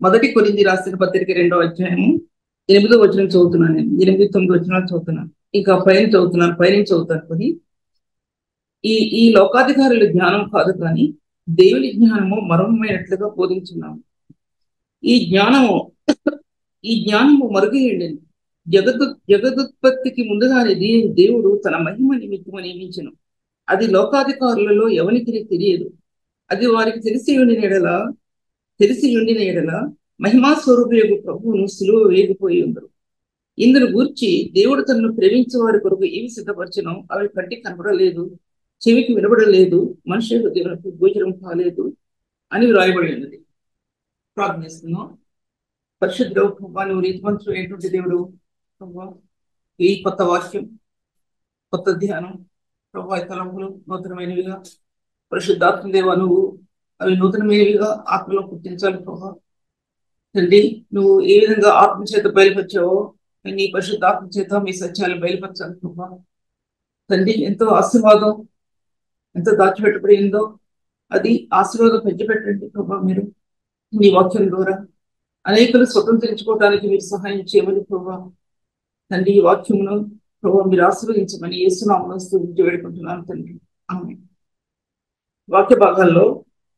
మొదటి కొరింది రాసిన పత్రిక రెండో అధ్యాయము ఎనిమిదో వచనం చదువుతున్నాను నేను ఎనిమిది తొమ్మిది వచనాలు చదువుతున్నాను ఇంకా పైన చదువుతున్నాను పైన చదువుతాను కొని ఈ ఈ లోకాధికారుల జ్ఞానం కాదు కానీ దేవుని జ్ఞానము మర్మమైనట్లుగా బోధించున్నాము ఈ జ్ఞానము ఈ జ్ఞానము మరుగేయండి జగదు జగదుత్పత్తికి ముందుగానే దీని దేవుడు తన మహిమ నిమిత్తము నియమించను అది లోకాధికారులలో ఎవరికి తెలియదు అది వారికి తెలిసి ఉండిన ఎడల తెలిసి ఉండిన ఎడల మహిమా స్వరూపయోగు ప్రభువును సులువ వేగిపోయి ఉండరు ఇందును గూర్చి దేవుడు తనను ప్రేమించే వారి కొరకు ఏమి సిద్ధపరచను అవి కంటికి కనబడలేదు చెవికి వినబడలేదు మనిషి హృదయానికి గోచరం కాలేదు అని వ్రాయబడి ఉన్నది ప్రార్థిస్తున్నాం పరిశుద్ధుడు ప్రభా నువ్వు రీతిమంతుడు ఏంటంటే దేవుడు ప్రభా ఈ కొత్త వాక్యం కొత్త ధ్యానం ప్రభా ఈ తలంపులు నూతనమైనవిగా పరిశుద్ధాత్మ దేవ నువ్వు అవి నూతనమైనవిగా ఆత్మలో పుట్టించాలి ప్రభా తండ్రి నువ్వు ఏ విధంగా ఆత్మ చేత బయలుపరిచావో నీ పరిశుద్ధాత్మ చేత మీ సత్యాలు బయలుపరచాలి ప్రభా తండ్రి ఎంతో ఆశీర్వాదం ఎంత దాచిపెట్టబడిందో అది ఆశీర్వాదం పెంచిపెట్టండి ప్రభా మీరు మీ వాక్యం ద్వారా అనేకులు స్వతంత్రించుకోవడానికి మీరు సహాయం చేయమని ప్రభా తండ్రి ఈ వాక్యమును ప్రభా మీరు ఆశీర్వదించమని ఏసునామను స్థుతించి వేడుకుంటున్నాను తండ్రి ఆమె వాక్య భాగాల్లో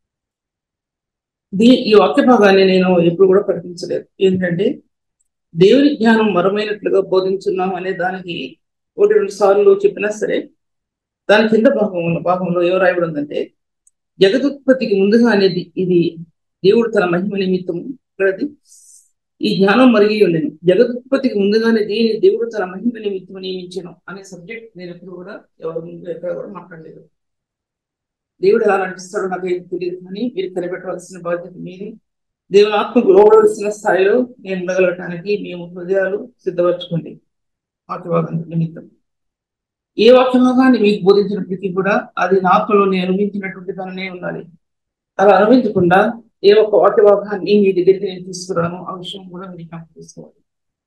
దీ ఈ వాక్య భాగాన్ని నేను ఎప్పుడు కూడా ప్రకటించలేదు ఏంటంటే దేవుని జ్ఞానం మరమైనట్లుగా బోధించున్నాం అనే దానికి ఒకటి రెండు సార్లు చెప్పినా సరే దాని కింద భాగంలో భాగంలో ఏం రాయబడి ఉందంటే జగదుత్పత్తికి ముందుగా అనేది ఇది దేవుడు తన మహిమ నిమిత్తం ఇక్కడది ఈ జ్ఞానం మరిగి ఉండేది జగదుత్పత్తికి ముందుగానే దీని దేవుడు తన మహిమ నిమిత్తం నియమించను అనే సబ్జెక్ట్ నేను ఎప్పుడు కూడా ఎవరి ముందు ఎక్కడ కూడా మాట్లాడలేదు దేవుడు ఎలా నటిస్తాడో నాకు ఏం తెలియదు కానీ మీరు కనిపెట్టవలసిన బాధ్యత మీది దేవుని ఆత్మకు లోబడవలసిన స్థాయిలో నేను ఉండగలగటానికి మేము హృదయాలు సిద్ధపరచుకోండి వాక్యభాగం నిమిత్తం ఏ వాక్యభాగాన్ని మీకు బోధించినప్పటికీ కూడా అది నా ఆత్మలో నేను అనుభవించినటువంటి దానినే ఉండాలి అలా అనుభవించకుండా ఏ ఒక్క వాక్య భాగాన్ని మీ దగ్గరికి నేను తీసుకురాను ఆ విషయం కూడా మీరు నాకు తీసుకోవాలి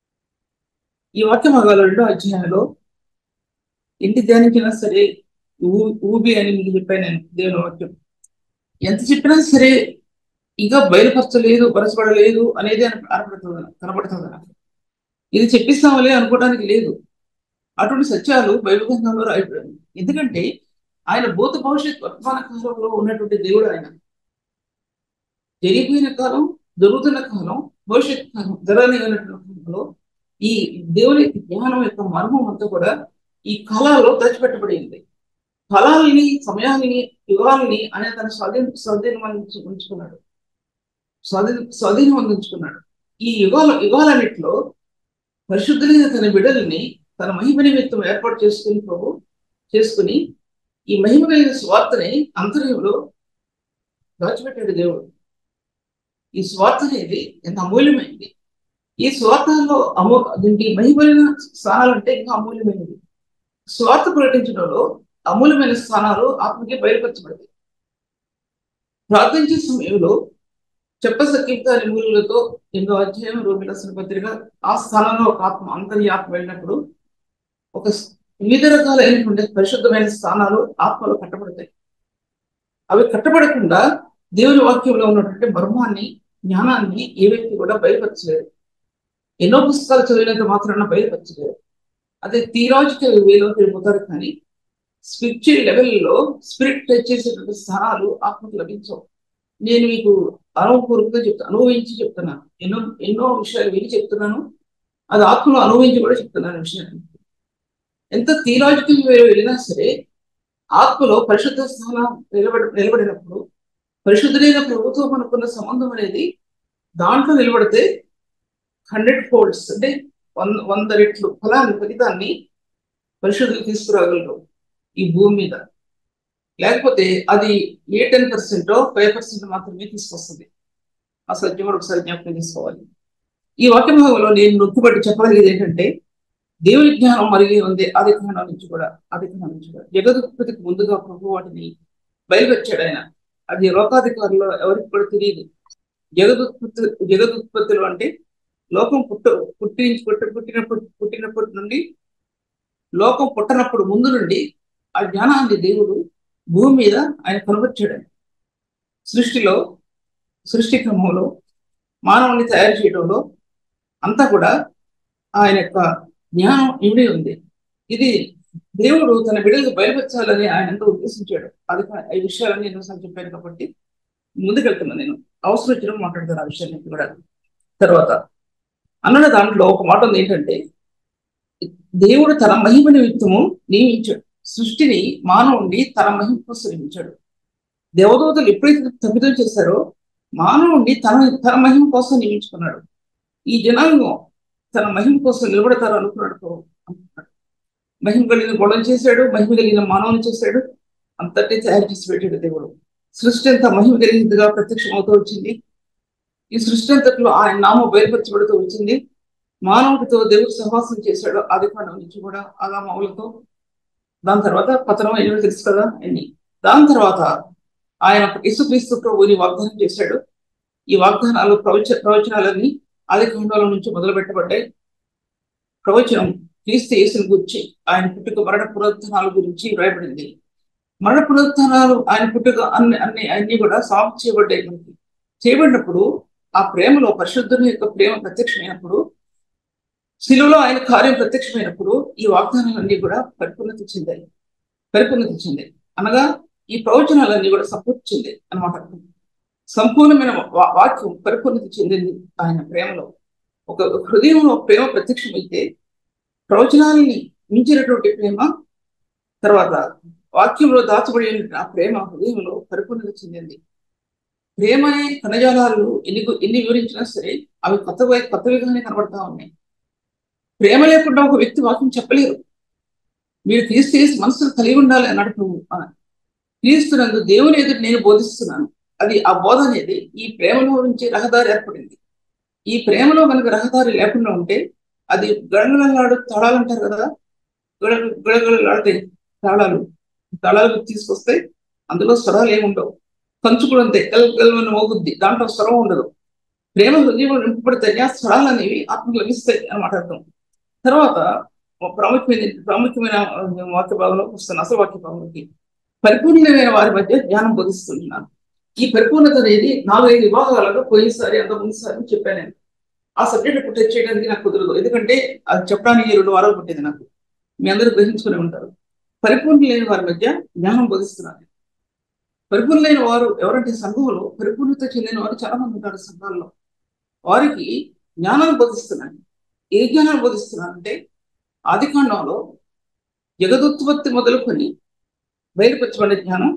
ఈ వాక్య భాగాలు రెండో అధ్యాయంలో ఇంటి ధ్యానించినా సరే ఊ ఊబి అని మీకు చెప్పాను నేను దేవుని వాక్యం ఎంత చెప్పినా సరే ఇంకా బయలుపరచలేదు బరచబడలేదు అనేది కనపడుతుంది కనపడుతుంది నాకు ఇది చెప్పిస్తామలే అనుకోవడానికి లేదు అటువంటి సత్యాలు బైబిల్ గ్రంథంలో రాయబడింది ఎందుకంటే ఆయన భూత భవిష్యత్ వర్తమాన కాలంలో ఉన్నటువంటి దేవుడు ఆయన జరిగిపోయిన కాలం జరుగుతున్న కాలం భవిష్యత్ కాలం జరగనిటువంటి కాలంలో ఈ దేవుని జ్ఞానం యొక్క మర్మం అంతా కూడా ఈ కళలో దాచిపెట్టబడింది ఫలాల్ని సమయాన్ని యుగాల్ని ఆయన తన స్వాధీన స్వాధీనం ఉంచుకున్నాడు స్వాధీన స్వాధీనం అందించుకున్నాడు ఈ యుగాల యుగాలన్నింటిలో పరిశుద్ధులైన తన బిడ్డల్ని తన మహిమ నిమిత్తం ఏర్పాటు చేసుకుని ప్రభు చేసుకుని ఈ మహిమ కలిగిన స్వార్థని అంతర్యంలో దాచిపెట్టాడు దేవుడు ఈ స్వార్థ అనేది ఎంత అమూల్యమైనది ఈ స్వార్థంలో అమూ దీనికి మహిమైన స్థానాలు అంటే ఇంకా అమూల్యమైనది స్వార్థ ప్రకటించడంలో అమూల్యమైన స్థానాలు ఆత్మకి బయలుపరచబడతాయి ప్రార్థించే సమయంలో చెప్పసక్కింత నిమూలతో ఎన్నో అధ్యాయం రోమిలసిన పత్రిక ఆ స్థానంలో ఒక ఆత్మ అంతర్యాత్మ వెళ్ళినప్పుడు ఒక వివిధ రకాలైనటువంటి పరిశుద్ధమైన స్థానాలు ఆత్మలో కట్టబడతాయి అవి కట్టబడకుండా దేవుని వాక్యంలో ఉన్నటువంటి మర్మాన్ని జ్ఞానాన్ని ఏ వ్యక్తి కూడా బయలుపరచలేరు ఎన్నో పుస్తకాలు చదివినంత మాత్రాన బయలుపరచలేరు అదే థియలాజికల్ వేలో తిరుగుతారు కానీ స్పిరిచువల్ లెవెల్లో స్పిరిట్ టచ్ చేసేటువంటి స్థానాలు ఆత్మకు లభించవు నేను మీకు అనుభవపూర్వకంగా చెప్తాను అనుభవించి చెప్తున్నాను ఎన్నో ఎన్నో విషయాలు విని చెప్తున్నాను అది ఆత్మలో అనుభవించి కూడా చెప్తున్నాను విషయాన్ని ఎంత థియలాజికల్ వే వెళ్ళినా సరే ఆత్మలో పరిశుద్ధ స్థానం నిలబడి నిలబడినప్పుడు పరిశుద్ధులైన ప్రభుత్వం మనకున్న సంబంధం అనేది దాంట్లో నిలబడితే హండ్రెడ్ ఫోల్డ్స్ అంటే వంద వంద రెట్లు ఫలాన్ని ఫలితాన్ని పరిశుద్ధులు తీసుకురాగలరు ఈ భూమి మీద లేకపోతే అది ఏ టెన్ పర్సెంటో ఫైవ్ పర్సెంట్ మాత్రమే తీసుకొస్తుంది ఆ సత్యం కూడా ఒకసారి జ్ఞాపకం తీసుకోవాలి ఈ వాక్య భాగంలో నేను నొక్కుబట్టి చెప్పగలిగేది ఏంటంటే దేవుని జ్ఞానం మరిగి ఉంది ఆది జ్ఞానం నుంచి కూడా ఆది జ్ఞానం నుంచి కూడా జగదుత్పత్తికి ముందుగా ప్రభు వాటిని బయలువచ్చాడు ఆయన అది లోకాధికారులు ఎవరికి కూడా తెలియదు జగదుత్పత్తి జగదుత్పత్తులు అంటే లోకం పుట్ట పుట్టి పుట్టి పుట్టినప్పటి పుట్టినప్పటి నుండి లోకం పుట్టనప్పుడు ముందు నుండి ఆ జ్ఞానాన్ని దేవుడు భూమి మీద ఆయన కనబర్చాడు సృష్టిలో సృష్టి క్రమంలో మానవుని తయారు చేయడంలో అంతా కూడా ఆయన యొక్క జ్ఞానం ఇమిడి ఉంది ఇది దేవుడు తన బిడ్డలకు బయలుపరచాలని ఆయన ఎంతో ఉద్దేశించాడు అది కా- ఈ విషయాలన్నీ ఎన్నోసార్లు చెప్పాను కాబట్టి ముందుకెళ్తున్నాను నేను అవసరం వచ్చినప్పుడు మాట్లాడతాను ఆ విషయాన్ని కూడా తర్వాత అన్న దాంట్లో ఒక మాట ఉంది ఏంటంటే దేవుడు తన మహిమ నిమిత్తము నియమించాడు సృష్టిని మానవుణ్ణి తన మహిమ కోసం నియమించాడు దేవదూతలు ఎప్పుడైతే తప్పిదం చేశారో మానవుణ్ణి తన తన మహిమ కోసం నియమించుకున్నాడు ఈ జనాంగం తన మహిమ కోసం నిలబడతారు అనుకున్నాడు ప్రభు. అనుకున్నాడు మహిమ కలిగిన గొడవ చేశాడు మహిమ కలిగిన మానవుని చేశాడు అంతటి తయారు చేసి పెట్టాడు దేవుడు సృష్టి అంతా మహిమ కలిగినదిగా ప్రత్యక్షమవుతూ వచ్చింది ఈ సృష్టి అంతట్లో ఆయన నామం బయలుపరచబడుతూ వచ్చింది మానవుడితో దేవుడు సహవాసం చేశాడు ఆది కాండం నుంచి కూడా ఆదామవులతో దాని తర్వాత పతనం అయినవి తెలుసు కదా అన్ని దాని తర్వాత ఆయన యేసుక్రీస్తు ప్రభుని వాగ్దానం చేశాడు ఈ వాగ్దానాలు ప్రవచ ప్రవచనాలన్నీ ఆది కాండాల నుంచి మొదలు పెట్టబడ్డాయి ప్రవచనం క్రీస్తు యేసుని గురించి ఆయన పుట్టుక మరణ పునరుత్థానాల గురించి రాయబడింది మరణ పునరుత్థానాలు ఆయన పుట్టుక అన్ని అన్ని అన్ని కూడా సాగు చేయబడ్డాయి మనకి చేయబడినప్పుడు ఆ ప్రేమలో పరిశుద్ధుని యొక్క ప్రేమ ప్రత్యక్షమైనప్పుడు శిలువలో ఆయన కార్యం ప్రత్యక్షమైనప్పుడు ఈ వాగ్దానాలన్నీ కూడా పరిపూర్ణత చెందాయి పరిపూర్ణత చెందాయి అనగా ఈ ప్రవచనాలన్నీ కూడా సంపూర్తి చెందాయి అనమాట సంపూర్ణమైన వా- వాక్యం పరిపూర్ణత చెందింది ఆయన ప్రేమలో ఒక హృదయంలో ప్రేమ ప్రత్యక్షమైతే ప్రవచనాలని మించినటువంటి ప్రేమ తర్వాత వాక్యంలో దాచబడి ఉన్న ఆ ప్రేమ హృదయంలో పరిపూర్ణత చెందింది ప్రేమ అనే కణజాలాలు ఎన్ని గు- ఎన్ని వివరించినా సరే అవి కొత్తగా కొత్తవిగానే కనబడతా ఉన్నాయి ప్రేమ లేకుండా ఒక వ్యక్తి వాక్యం చెప్పలేరు మీరు క్రీస్తు యేసు మనసును కలిగి ఉండాలి అన్నాడు ప్రభు ఆ, క్రీస్తునందు దేవుని ఎదుటి నేను బోధిస్తున్నాను అది ఆ బోధ అనేది ఈ ప్రేమలో నుంచి రహదారి ఏర్పడింది ఈ ప్రేమలో కనుక రహదారి లేకుండా ఉంటే అది గడగడలాడు తాళాలు అంటారు కదా గడ గడగడలాడితే తాళాలు తాళాలు తీసుకొస్తే అందులో స్వరాలు ఏమి ఉండవు కంచు కూడా అంతే గల్ గల్వని మోగుద్ది దాంట్లో స్వరం ఉండదు ప్రేమ హృదయంలో నింపబడితే ఆ స్వరాలు అనేవి ఆత్మకు లభిస్తాయి అనమాట అర్థం తర్వాత ఒక ప్రాముఖ్యమైన ప్రాముఖ్యమైన వాక్య భాగంలో వస్తాను అసలు వాక్య భాగంలోకి పరిపూర్ణమైన వారి మధ్య జ్ఞానం బోధిస్తున్నాను ఈ పరిపూర్ణత అనేది నాలుగైదు విభాగాలుగా పోయినసారి అంత ముందుసారి చెప్పాను నేను ఆ సబ్జెక్ట్ ఇప్పుడు టచ్ చేయడానికి నాకు కుదరదు ఎందుకంటే అది చెప్పడానికి రెండు వారాలు పట్టేది నాకు మీ అందరూ గ్రహించుకుని ఉంటారు పరిపూర్ణ లేని వారి మధ్య జ్ఞానం బోధిస్తున్నాను పరిపూర్ణులైన వారు ఎవరంటే సంఘంలో పరిపూర్ణత చెందిన వారు చాలా మంది ఉంటారు సంఘాల్లో వారికి జ్ఞానాన్ని బోధిస్తున్నాను ఏ జ్ఞానాన్ని బోధిస్తున్నాను అంటే ఆదికాండంలో జగదుత్పత్తి మొదలుకొని బయలుపరచబడిన జ్ఞానం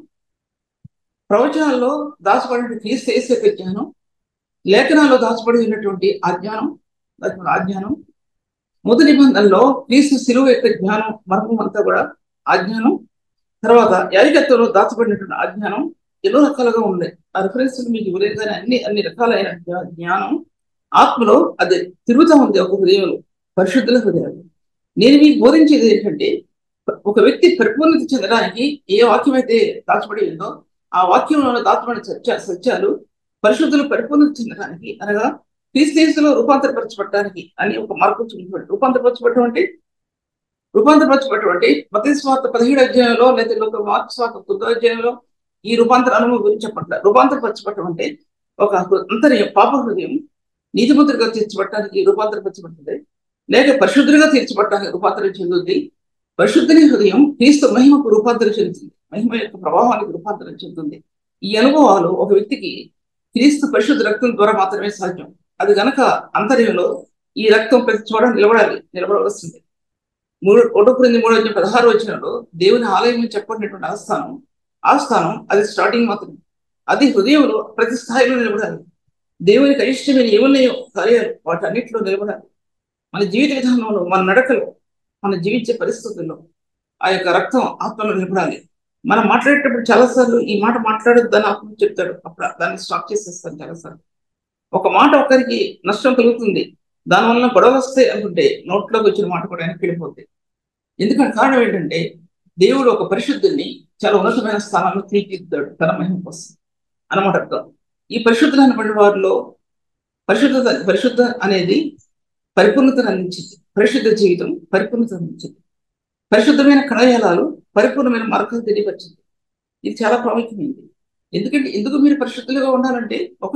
ప్రవచనాల్లో దాచబడిన క్రీస్తు యేసు యొక్క జ్ఞానం లేఖనాల్లో దాచబడి ఉన్నటువంటి ఆ జ్ఞానం దాచబడిన ఆ జ్ఞానం మొదటి నిబంధనలో క్రీస్తు శిలువ యొక్క జ్ఞానం మర్మం అంతా కూడా ఆ జ్ఞానం తర్వాత యాజకత్వంలో దాచబడినటువంటి ఆ జ్ఞానం ఎన్నో రకాలుగా ఉంది ఆ రిఫరెన్స్ మీకు ఇవ్వలేదు కానీ అన్ని అన్ని రకాలైన జ్ఞా- జ్ఞానం ఆత్మలో అది తిరుగుతూ ఉంది ఒక హృదయంలో పరిశుద్ధుల హృదయాలు నేను మీకు బోధించేది ఏంటంటే ఒక వ్యక్తి పరిపూర్ణత చెందడానికి ఏ వాక్యం అయితే దాచబడి ఉందో ఆ వాక్యంలో దాచబడిన సత్య సత్యాలు పరిశుద్ధులు పరిపూర్ణత చెందడానికి అనగా క్రీస్తులో రూపాంతరపరచబడటానికి అని ఒక మార్పు చూపించబడి రూపాంతరపరచబడటం అంటే రూపాంతరపరచబడటం అంటే మత స్వార్థ పదిహేడు అధ్యాయంలో లేదా లోక మార్పు స్వార్థ తొమ్మిదో అధ్యాయంలో ఈ రూపాంతర అనుభవం గురించి చెప్పట్ల రూపాంతరపరచబడటం అంటే ఒక హృ- అంతర్యం పాప హృదయం నీతిమంతుడిగా తీర్చబడటానికి రూపాంతరపరచబడుతుంది లేక పరిశుద్ధుడిగా తీర్చబడటానికి రూపాంతరం చెందుతుంది పరిశుద్ధుని హృదయం క్రీస్తు మహిమకు రూపాంతరం చెందుతుంది మహిమ యొక్క ప్రభావానికి రూపాంతరం చెందుతుంది ఈ అనుభవాలు ఒక వ్యక్తికి క్రీస్తు పరిశుద్ధ రక్తం ద్వారా మాత్రమే సాధ్యం అది గనక అంతర్యంలో ఈ రక్తం ప్రతి చోట నిలబడాలి నిలబడవలసింది మూడు ఒకటో క్రింది మూడు వచ్చిన పదహారు వచ్చినప్పుడు దేవుని ఆలయం అని చెప్పబడినటువంటి ఆస్థానం ఆస్థానం అది స్టార్టింగ్ మాత్రమే అది హృదయంలో ప్రతి స్థాయిలో నిలబడాలి దేవునికి అయిష్టమైన ఏమున్నాయో కార్యాలు వాటన్నిటిలో నిలబడాలి మన జీవిత విధానంలో మన నడకలో మన జీవించే పరిస్థితుల్లో ఆ యొక్క రక్తం ఆత్మలో నిలబడాలి మనం మాట్లాడేటప్పుడు చాలాసార్లు ఈ మాట మాట్లాడొద్దని ఆత్మ చెప్తాడు అప్పుడు దాన్ని స్టాప్ చేసేస్తాను చాలాసార్లు ఒక మాట ఒకరికి నష్టం కలుగుతుంది దానివల్ల గొడవ వస్తాయి అనుకుంటే నోట్లోకి వచ్చిన మాట కూడా వెనక్కి వెళ్ళిపోతుంది ఎందుకంటే కారణం ఏంటంటే దేవుడు ఒక పరిశుద్ధుల్ని చాలా ఉన్నతమైన స్థానంలో తీర్చిదిద్దాడు తన మహిమ కోసం అనమాట అర్థం ఈ పరిశుద్ధులైన పడిన వారిలో పరిశుద్ధత పరిశుద్ధ అనేది పరిపూర్ణతను అందించింది పరిశుద్ధ జీవితం పరిపూర్ణత అందించింది పరిశుద్ధమైన కణజాలాలు పరిపూర్ణమైన మార్గాలు తెలియపరిచింది ఇది చాలా ప్రాముఖ్యమైనది ఎందుకంటే ఎందుకు మీరు పరిశుద్ధులుగా ఉండాలంటే ఒకటి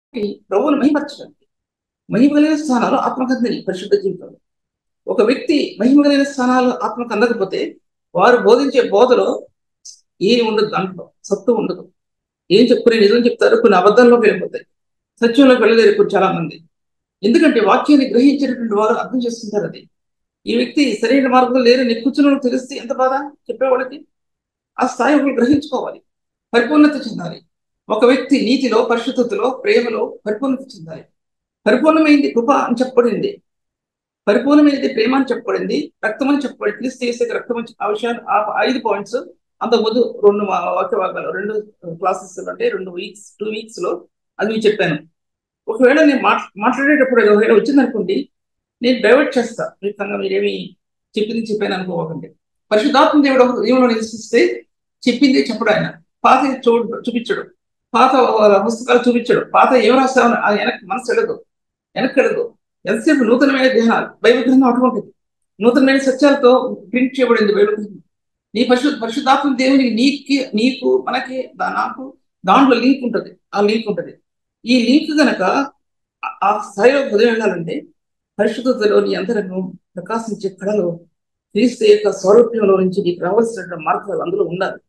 ప్రభువును మహిమపరచడానికి మహిమ కలిగిన స్థానాలు ఆత్మకు అందని పరిశుద్ధ జీవితంలో ఒక వ్యక్తి మహిమ కలిగిన స్థానాలు ఆత్మకు అందకపోతే వారు బోధించే బోధలో ఏమి ఉండదు దాంట్లో సత్తు ఉండదు ఏం చెప్పుకునే నిజం చెప్తారు కొన్ని అబద్ధాల్లోకి వెళ్ళిపోతాయి సత్యంలోకి వెళ్ళలేరు ఇప్పుడు చాలా మంది ఎందుకంటే వాక్యాన్ని గ్రహించినటువంటి వారు అర్థం చేసుకుంటారు అది ఈ వ్యక్తి సరైన మార్గంలో లేరని కూర్చుని తెలిస్తే ఎంత బాధ చెప్పేవాళ్ళకి ఆ స్థాయి ఒకరు గ్రహించుకోవాలి పరిపూర్ణత చెందాలి ఒక వ్యక్తి నీతిలో పరిశుద్ధతలో ప్రేమలో పరిపూర్ణత చెందాలి పరిపూర్ణమైంది కృప అని చెప్పబడింది పరిపూర్ణమైనది ప్రేమ అని చెప్పబడింది రక్తం అని చెప్పబడింది క్రీస్తు చేసే రక్తం అని ఆ విషయాలు ఆ ఐదు పాయింట్స్ అంత ముందు రెండు వాక్య భాగాలు రెండు క్లాసెస్ అంటే రెండు వీక్స్ టూ వీక్స్ లో అది మీకు చెప్పాను ఒకవేళ నేను మాట్ మాట్లాడేటప్పుడు ఒకవేళ వచ్చిందనుకోండి నేను డైవర్ట్ చేస్తా మిగతా మీరేమి చెప్పింది చెప్పాను అనుకోకండి పరిశుద్ధాత్మ దేవుడు దేవుడు నివసిస్తే చెప్పింది చెప్పడు ఆయన పాత చూడు చూపించడు పాత పుస్తకాలు చూపించడు పాత ఏం రాస్తామని అది వెనక్కి మనసు ఎడదు వెనక్కి ఎడదు ఎంతసేపు నూతనమైన ధ్యానాలు బైబిల్ గ్రంథం అటువంటిది నూతనమైన సత్యాలతో ప్రింట్ చేయబడింది బైబిల్ గ్రంథం నీ పరిశుద్ధ పరిశుద్ధాత్మ దేవునికి నీకి నీకు మనకి నాకు దాంట్లో లింక్ ఉంటుంది ఆ లింక్ ఉంటుంది ఈ లింక్ గనక ఆ స్థాయిలో ఉదయం వెళ్ళాలంటే పరిశుద్ధతలో నీ అంతరంగం ప్రకాశించే కళలో క్రీస్తు యొక్క స్వరూప్యంలో నుంచి నీకు రావాల్సినటువంటి మార్గాలు అందులో ఉండాలి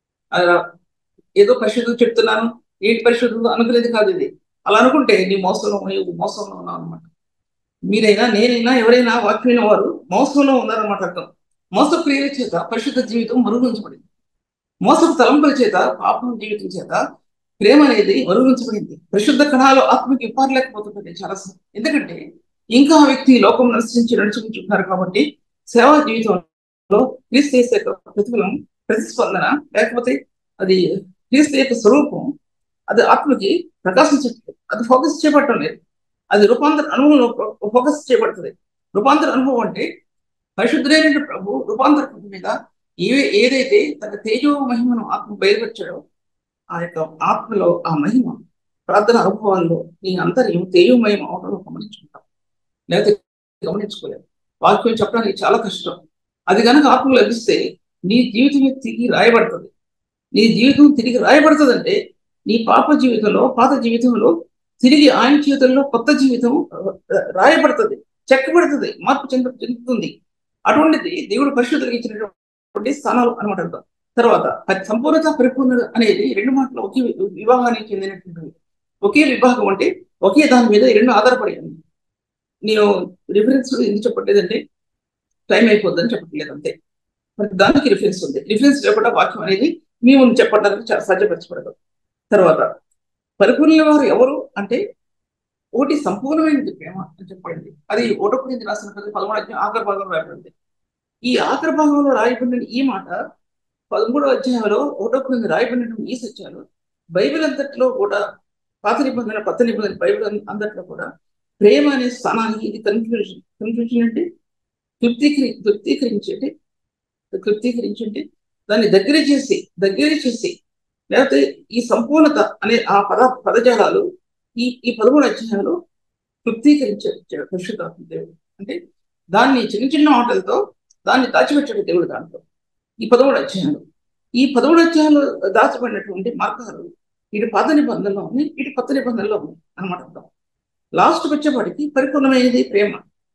ఏదో పరిశుద్ధం చెప్తున్నాను ఏంటి పరిశుద్ధం అనుకునేది కాదు ఇది అలా అనుకుంటే నీ మోసంలో మోసంలో ఉన్నావు అనమాట మీరైనా నేనైనా ఎవరైనా వాక్యమైన వారు మోసంలో ఉన్నారన్నమాట అర్థం మోస క్రియల చేత పరిశుద్ధ జీవితం మరుగుంచబడింది మోసపు తలంపుల చేత పాపం జీవితం చేత ప్రేమ అనేది మరుగుంచబడింది పరిశుద్ధ కణాలు ఆత్మకి ఇవ్వలేకపోతుంటుంది చాలా ఎందుకంటే ఇంకా ఆ వ్యక్తి లోకం అనుసరించి నడుచుకుంటున్నారు కాబట్టి సేవా జీవితంలో క్రీస్తు చేసే ప్రతిఫలం ప్రతిస్పందన లేకపోతే అది క్రీస్తు యొక్క స్వరూపం అది ఆత్మకి ప్రకాశించట్లేదు అది ఫోకస్ చేయబడటం లేదు అది రూపాంతర అనుభవంలో ఫోకస్ చేయబడుతుంది రూపాంతర అనుభవం అంటే పరిశుద్ధులైన ప్రభు రూపాంతర మీద ఏ ఏదైతే తన తేజో మహిమను ఆత్మ బయలుపరిచాడో ఆ యొక్క ఆత్మలో ఆ మహిమ ప్రార్థన అనుభవాల్లో నీ అంతర్యం తేజోమయం అవడంలో గమనించుకుంటాం లేకపోతే గమనించుకోలేదు వాక్యం చెప్పడానికి చాలా కష్టం అది కనుక ఆత్మ లభిస్తే నీ జీవితం తిరిగి రాయబడుతుంది నీ జీవితం తిరిగి రాయబడుతుంది అంటే నీ పాప జీవితంలో పాత జీవితంలో తిరిగి ఆయన జీవితంలో కొత్త జీవితం రాయబడుతుంది చెక్కబడుతుంది మార్పు చెంద చెందుతుంది అటువంటిది దేవుడు పరిశుద్ధులకు ఇచ్చినటువంటి స్థానాలు అనమాట అర్థం తర్వాత సంపూర్ణత పరిపూర్ణత అనేది రెండు మాటలు ఒకే వివాహానికి చెందినటువంటివి ఒకే విభాగం అంటే ఒకే దాని మీద రెండు ఆధారపడి ఉంది నేను రిఫరెన్స్ ఎందుకు చెప్పట్లేదంటే టైం అయిపోద్దని చెప్పట్లేదు అంతే మరి దానికి రిఫరెన్స్ ఉంది రిఫరెన్స్ లేకుండా వాక్యం అనేది మేము చెప్పడానికి సాధ్యపరచబడదు తర్వాత పరిపూర్ణ వారు ఎవరు అంటే ఒకటి సంపూర్ణమైనది ప్రేమ అని చెప్పండి అది ఒకటో గురించి రాసిన కదా పదమూడు అధ్యాయం ఆఖరి భాగంలో రాయబడింది ఈ ఆఖరి భాగంలో రాయబడిన ఈ మాట పదమూడో అధ్యాయంలో ఒకటో గురించి రాయబడిన ఈ సత్యాలు బైబిల్ అంతట్లో కూడా పాత నిబంధన కొత్త నిబంధన బైబిల్ అంతట్లో కూడా ప్రేమ అనే స్థానానికి ఇది కన్ఫ్యూజన్ కన్ఫ్యూజన్ అంటే తృప్తీకరి తృప్తీకరించండి తృప్తీకరించండి దాన్ని దగ్గర చేసి దగ్గర చేసి లేకపోతే ఈ సంపూర్ణత అనే ఆ పద పదజాలాలు ఈ ఈ పదమూడు అధ్యాయంలో తృప్తీకరించాడు పరిశుద్ధాత్మ దేవుడు అంటే దాన్ని చిన్న చిన్న ఆటలతో దాన్ని దాచిపెట్టాడు దేవుడు దాంట్లో ఈ పదమూడు అధ్యాయాలు ఈ పదమూడు అధ్యాయాలు దాచబడినటువంటి మార్గాలు ఇటు పాత నిబంధనలో ఉన్నాయి ఇటు కొత్త నిబంధనలో ఉన్నాయి అనమాట అర్థం లాస్ట్ వచ్చేవాడికి పరిపూర్ణమైనది ప్రేమ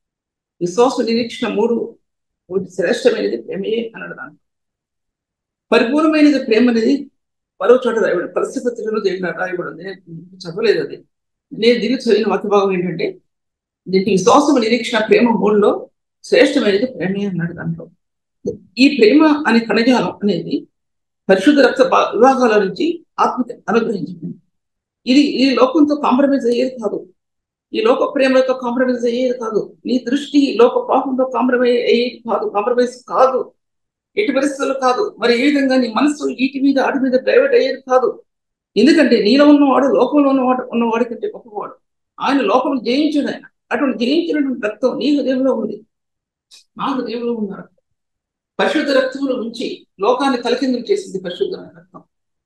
విశ్వాస నిరీక్షణ మూడు శ్రేష్టమైనది ప్రేమే అన్నాడు దాంట్లో పరిపూర్ణమైనది ప్రేమ అనేది మరో చోట రాయబడి పరిస్థితులను దేవుడు రాయబడింది నేను చదవలేదు అది నేను దీన్ని చదివిన వాక్య భాగం ఏంటంటే దీనికి విశ్వాసం నిరీక్షణ ప్రేమ మూడులో శ్రేష్టమైనది ప్రేమే అన్నాడు దాంట్లో ఈ ప్రేమ అనే కణజాలం అనేది పరిశుద్ధ రక్త విభాగాల నుంచి ఆత్మకి అనుగ్రహించింది ఇది ఈ లోకంతో కాంప్రమైజ్ అయ్యేది కాదు ఈ లోక ప్రేమలతో కాంప్రమైజ్ అయ్యేది కాదు నీ దృష్టి లోక పాపంతో కాంప్రమైజ్ అయ్యేది కాదు కాంప్రమైజ్ కాదు ఎట్టి పరిస్థితులు కాదు మరి ఏ విధంగా నీ మనసు వీటి మీద ఆటి మీద డైవర్ట్ అయ్యేది కాదు ఎందుకంటే నీలో ఉన్నవాడు లోకంలో ఉన్నవాడు ఉన్నవాడి కంటే గొప్పవాడు ఆయన లోకం జయించాడు ఆయన అటువంటి జయించినటువంటి రక్తం నీ హృదయంలో ఉంది నా హృదయంలో ఉన్న రక్తం పరిశుద్ధ రక్తంలో నుంచి లోకాన్ని తలకిందులు చేసింది పరిశుద్ధ రక్తం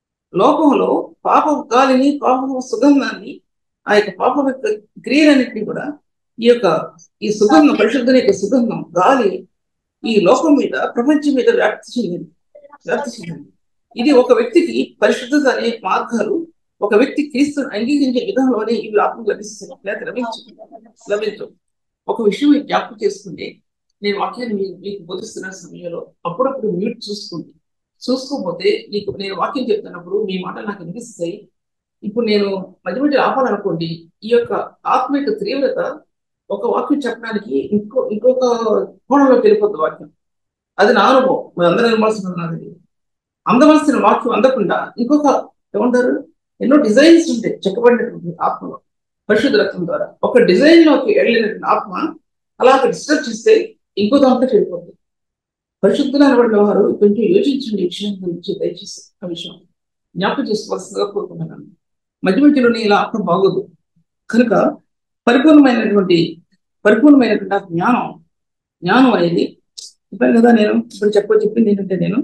లోకంలో పాప గాలిని పాప సుగంధాన్ని ఆ యొక్క పాప యొక్క క్రియలన్నింటినీ కూడా ఈ యొక్క ఈ సుగంధం పరిశుద్ధుని యొక్క సుగంధం గాలి ఈ లోకం మీద ప్రపంచం మీద వ్యాప్తి చెందింది వ్యాప్తి చెందింది ఇది ఒక వ్యక్తికి పరిశుద్ధత అనే మార్గాలు ఒక వ్యక్తి క్రీస్తుని అంగీకరించే విధానంలోనే ఇవి ఆత్మకు లభిస్తాయి లేదా లభించు లభించు ఒక విషయం మీరు జ్ఞాపకం చేసుకుంటే నేను వాక్యాన్ని మీకు మీకు బోధిస్తున్న సమయంలో అప్పుడప్పుడు మ్యూట్ చూసుకోండి చూసుకోకపోతే మీకు నేను వాక్యం చెప్తున్నప్పుడు మీ మాట నాకు వినిపిస్తాయి ఇప్పుడు నేను మధ్య మధ్య ఆపాలనుకోండి ఈ యొక్క ఆత్మ యొక్క తీవ్రత ఒక వాక్యం చెప్పడానికి ఇంకో ఇంకొక కోణంలోకి వెళ్ళిపోతుంది వాక్యం అది నా అనుభవం మరి అందరూ వినవలసిన నాది అందవలసిన వాక్యం అందకుండా ఇంకొక ఏమంటారు ఎన్నో డిజైన్స్ ఉంటాయి చెక్కబడినటువంటి ఆత్మలో పరిశుద్ధ రక్తం ద్వారా ఒక డిజైన్ లోకి వెళ్ళినటువంటి ఆత్మ అలా డిస్టర్బ్ చేస్తే ఇంకో దాంట్లో వెళ్ళిపోతుంది పరిశుద్ధులు అనబడిన వారు కొంచెం యోచించండి ఈ విషయం గురించి దయచేసి ఆ విషయం జ్ఞాపకం చేసుకోవాల్సిందిగా కోరుకుంటున్నాను మధ్య మధ్యలోనే ఇలా ఆత్మ బాగోదు కనుక పరిపూర్ణమైనటువంటి పరిపూర్ణమైనటువంటి ఆ జ్ఞానం జ్ఞానం అనేది చెప్పాను కదా నేను ఇప్పుడు చెప్ప చెప్పింది ఏంటంటే నేను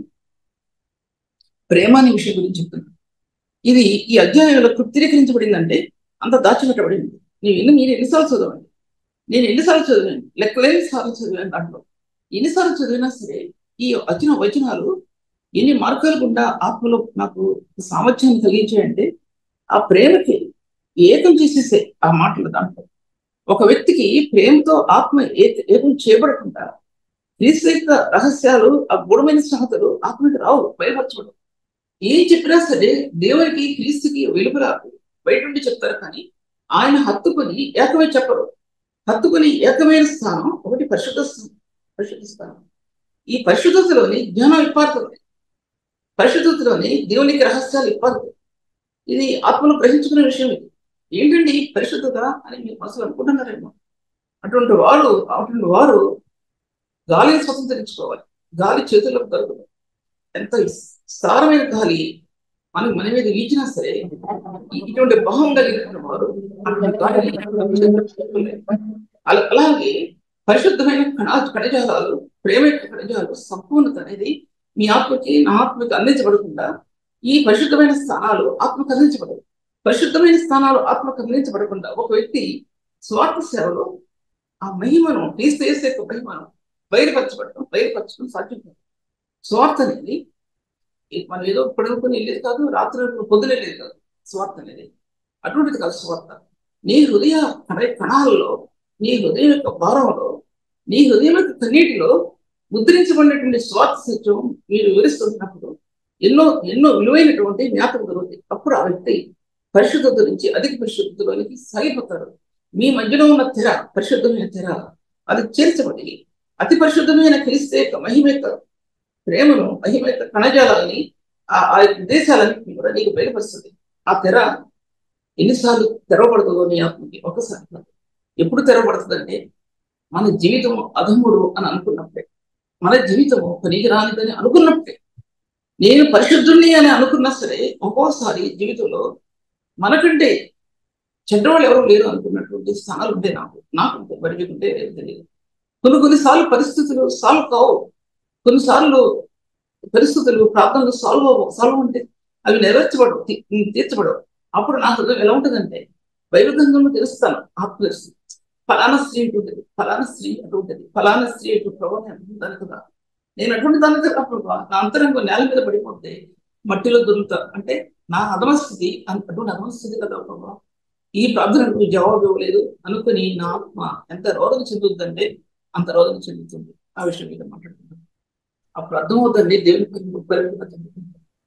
ప్రేమ అనే విషయం గురించి చెప్తున్నాను ఇది ఈ అధ్యాయంలో కృప్తీకరించబడిందంటే అంత దాచిపెట్టబడింది నేను ఎన్ని మీరు ఎన్నిసార్లు చదవండి నేను ఎన్నిసార్లు చదివాను లెక్కలేని సార్లు చదివాను దాంట్లో ఎన్నిసార్లు చదివినా సరే ఈ వచ్చిన వచనాలు ఎన్ని మార్గాలు గుండా ఆత్మలో నాకు సామర్థ్యాన్ని కలిగించాయంటే ఆ ప్రేమకి ఏకం చేసేసే ఆ మాటలు దాంట్లో ఒక వ్యక్తికి ప్రేమతో ఆత్మ ఏ- ఏకం చేయబడకుండా క్రీస్తు యొక్క రహస్యాలు ఆ గూఢమైన సంగతులు ఆత్మకి రావు బయలుపరచబడు ఏం చెప్పినా సరే దేవునికి క్రీస్తుకి వెలుపల బయట నుండి చెప్తారు కానీ ఆయన హత్తుకొని ఏకమై చెప్పరు హత్తుకొని ఏకమైన స్థానం ఒకటి పరిశుద్ధ స్థానం పరిశుద్ధ స్థానం ఈ పరిశుద్ధతలోని జ్ఞానం ఇప్పారుతుంది పరిశుద్ధతలోని దేవునికి రహస్యాలు ఇప్పారుతాయి ఇది ఆత్మను గ్రహించుకునే విషయం ఇది ఏంటండి ఈ పరిశుద్ధత అని మీరు మనసులో అనుకుంటున్నారేమో అటువంటి వారు అటువంటి వారు గాలిని స్వతంత్రించుకోవాలి గాలి చేతులకు దొరకదు ఎంత విస్తారమైన గాలి మనకి మన మీద వీచినా సరే ఈ- ఇటువంటి భావం కలిగిన వారు అటువంటి గాలిని చేతులకు అలా అలాగే పరిశుద్ధమైన కణా కణజాలాలు ప్రేమ యొక్క కణజాలు సంపూర్ణత అనేది మీ ఆత్మకి నా ఆత్మకి అందించబడకుండా ఈ పరిశుద్ధమైన స్థానాలు ఆత్మకు అందించబడవు పరిశుద్ధమైన స్థానాలు ఆత్మకు అందించబడకుండా ఒక వ్యక్తి స్వార్థ సేవలో ఆ మహిమను క్రీస్తు యేసు యొక్క మహిమను బయలుపరచబడటం బయలుపరచడం సాధ్యం కాదు స్వార్థ అనేది ఇది మనం ఏదో పడుకుని వెళ్ళేది కాదు రాత్రి పొద్దున వెళ్ళేది కాదు స్వార్థ అనేది అటువంటిది కాదు స్వార్థ నీ హృదయ కణ కణాలలో నీ హృదయం యొక్క భారంలో నీ హృదయం యొక్క కన్నీటిలో ముద్రించబడినటువంటి స్వార్థ సత్యం మీరు వివరిస్తున్నప్పుడు ఎన్నో ఎన్నో విలువైనటువంటి జ్ఞాపకం దొరుకుతాయి అప్పుడు ఆ వ్యక్తి పరిశుద్ధత నుంచి అధిక పరిశుద్ధతలోనికి సాగిపోతారు మీ మధ్యలో ఉన్న తెర పరిశుద్ధమైన తెర అది చేర్చబడి అతి పరిశుద్ధమైన క్రీస్తు యొక్క మహిమ యొక్క ప్రేమను మహిమ యొక్క కణజాలాన్ని ఆ ఆ దేశాలన్నింటినీ కూడా నీకు బయలుపరుస్తుంది ఆ తెర ఎన్నిసార్లు తెరవబడుతుందో నీ ఆత్మకి ఒకసారి కాదు. ఎప్పుడు తెరవబడుతుందంటే మన జీవితం అధముడు అని అనుకున్నప్పుడే మన జీవితము పనికి రానిదని అనుకున్నప్పుడే నేను పరిశుద్ధుణ్ణి అని అనుకున్నా సరే ఒక్కోసారి జీవితంలో మనకంటే చెడ్డవాళ్ళు ఎవరు లేరు అనుకున్నటువంటి స్థానాలు ఉంటాయి నాకు నాకు ఉంటాయి మరి మీకుంటే లేదు తెలియదు కొన్ని కొన్నిసార్లు పరిస్థితులు సాల్వ్ కావు కొన్నిసార్లు పరిస్థితులు ప్రార్థనలు సాల్వ్ అవ్వవు సాల్వ్ అంటే అవి నెరవేర్చబడవు తీ- తీర్చబడవు అప్పుడు నా హృదయం ఎలా ఉంటుందంటే వైరుధ్యంగా తెలుస్తాను ఆత్మ తెలుస్తుంది ఫలానా స్త్రీ ఇటు ఉంటుంది ఫలానా స్త్రీ అటు ఉంటుంది ఫలానా స్త్రీ ఇటు ప్రభావ నేను అటువంటి కదా నేను అటువంటి దాన్ని కదా ప్రభావ నా అంతరంగం నేల మీద పడిపోతే మట్టిలో దొరుకుతా అంటే నా అధమస్థితి అన్- అటువంటి అధమస్థితి కదా ప్రభావ ఈ ప్రార్థనకు జవాబు ఇవ్వలేదు అనుకుని నా ఆత్మ ఎంత రోదన చెందుతుందంటే అంత రోదన చెందుతుంది ఆ విషయం మీద మాట్లాడుతున్నాను అప్పుడు అర్థమవుతుంది దేవుని పని పరిపూర్ణత చెందుతుంది.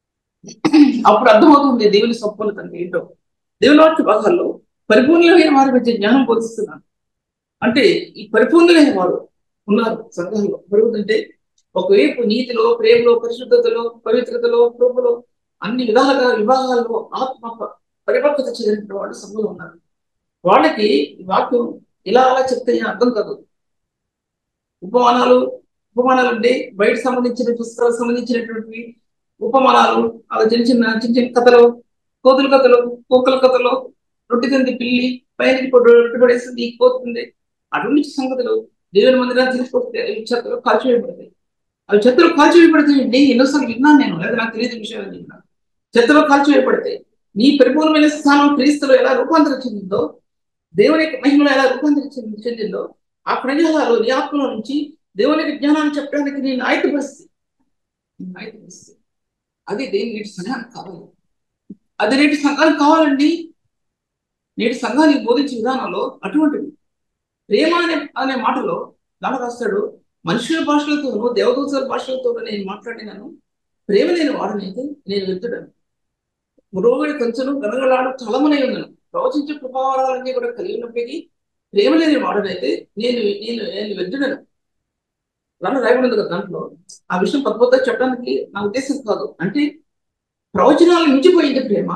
అప్పుడు అర్థమవుతుంది దేవుని సంపూర్ణత అంటే ఏంటో దేవుని వాక్య భాగాల్లో పరిపూర్ణమైన వారి మధ్య జ్ఞానం బోధిస్తున్నాను అంటే ఈ పరిపూర్ణమైన వారు ఉన్నారు సంఘంలో పెరుగుతుంటే ఒకవైపు నీతిలో ప్రేమలో పరిశుద్ధతలో పవిత్రతలో కృపలో అన్ని విధాలుగా విభాగాల్లో ఆత్మ ప- పరిపక్వత చెందిన వాళ్ళు సంఘంలో ఉన్నారు వాళ్ళకి ఈ వాక్యం ఇలా అలా చెప్తే ఏం అర్థం కాదు ఉపమానాలు ఉపమానాలు అంటే బయట సంబంధించిన పుస్తకాలకు సంబంధించినటువంటి ఉపమానాలు అలా చిన్న చిన్న చిన్న చిన్న కథలు కోతుల కథలు కుక్కల కథలు రొట్టె తింది పిల్లి పైన రొట్టె పడేసింది కోతుంది అటువంటి సంగతులు దేవుని మందిరాన్ని తీసుకొస్తే అవి చెత్తలు కాల్చివేయబడతాయి అవి చెత్తలు కాల్చివేయబడతాయండి ఎన్నోసార్లు విన్నాను నేను లేదా నాకు తెలియని విషయాలు విన్నాను చెత్తలో కాల్చివేయబడతాయి నీ పరిపూర్ణమైన స్థానం క్రీస్తులో ఎలా రూపాంతరం చెందిందో దేవుని యొక్క మహిమలో ఎలా రూపాంతరం చెంది- చెందిందో ఆ కణజాలాలు నీ ఆత్మలో నుంచి దేవునికి జ్ఞానాన్ని చెప్పడానికి నేను ఆయుధపరిస్తే నేను ఆయుధపరిస్తే అది దేని నీటి సమయానికి కావాలి అది నేటి సంఘానికి కావాలండి నేటి సంఘానికి బోధించే విధానంలో అటువంటిది ప్రేమ అనే అనే మాటలో దాని రాస్తాడు మనుషుల భాషలతోనూ దేవదూతల భాషలతోనూ నేను మాట్లాడినాను ప్రేమ లేని వాడనైతే నేను వెళ్తున్నాను మురోగడి కొంచెం గనగలాడు తలమునై ఉన్నాను ప్రవచించే ప్రభావాలన్నీ కూడా కలిగి ఉన్నప్పటికీ ప్రేమ లేని వాడనైతే నేను నేను నేను వెళ్తున్నాను రన్న రాయబడింది కదా దాంట్లో ఆ విషయం పద్భుతంగా చెప్పడానికి నా ఉద్దేశం కాదు అంటే ప్రవచనాలు మించిపోయింది ప్రేమ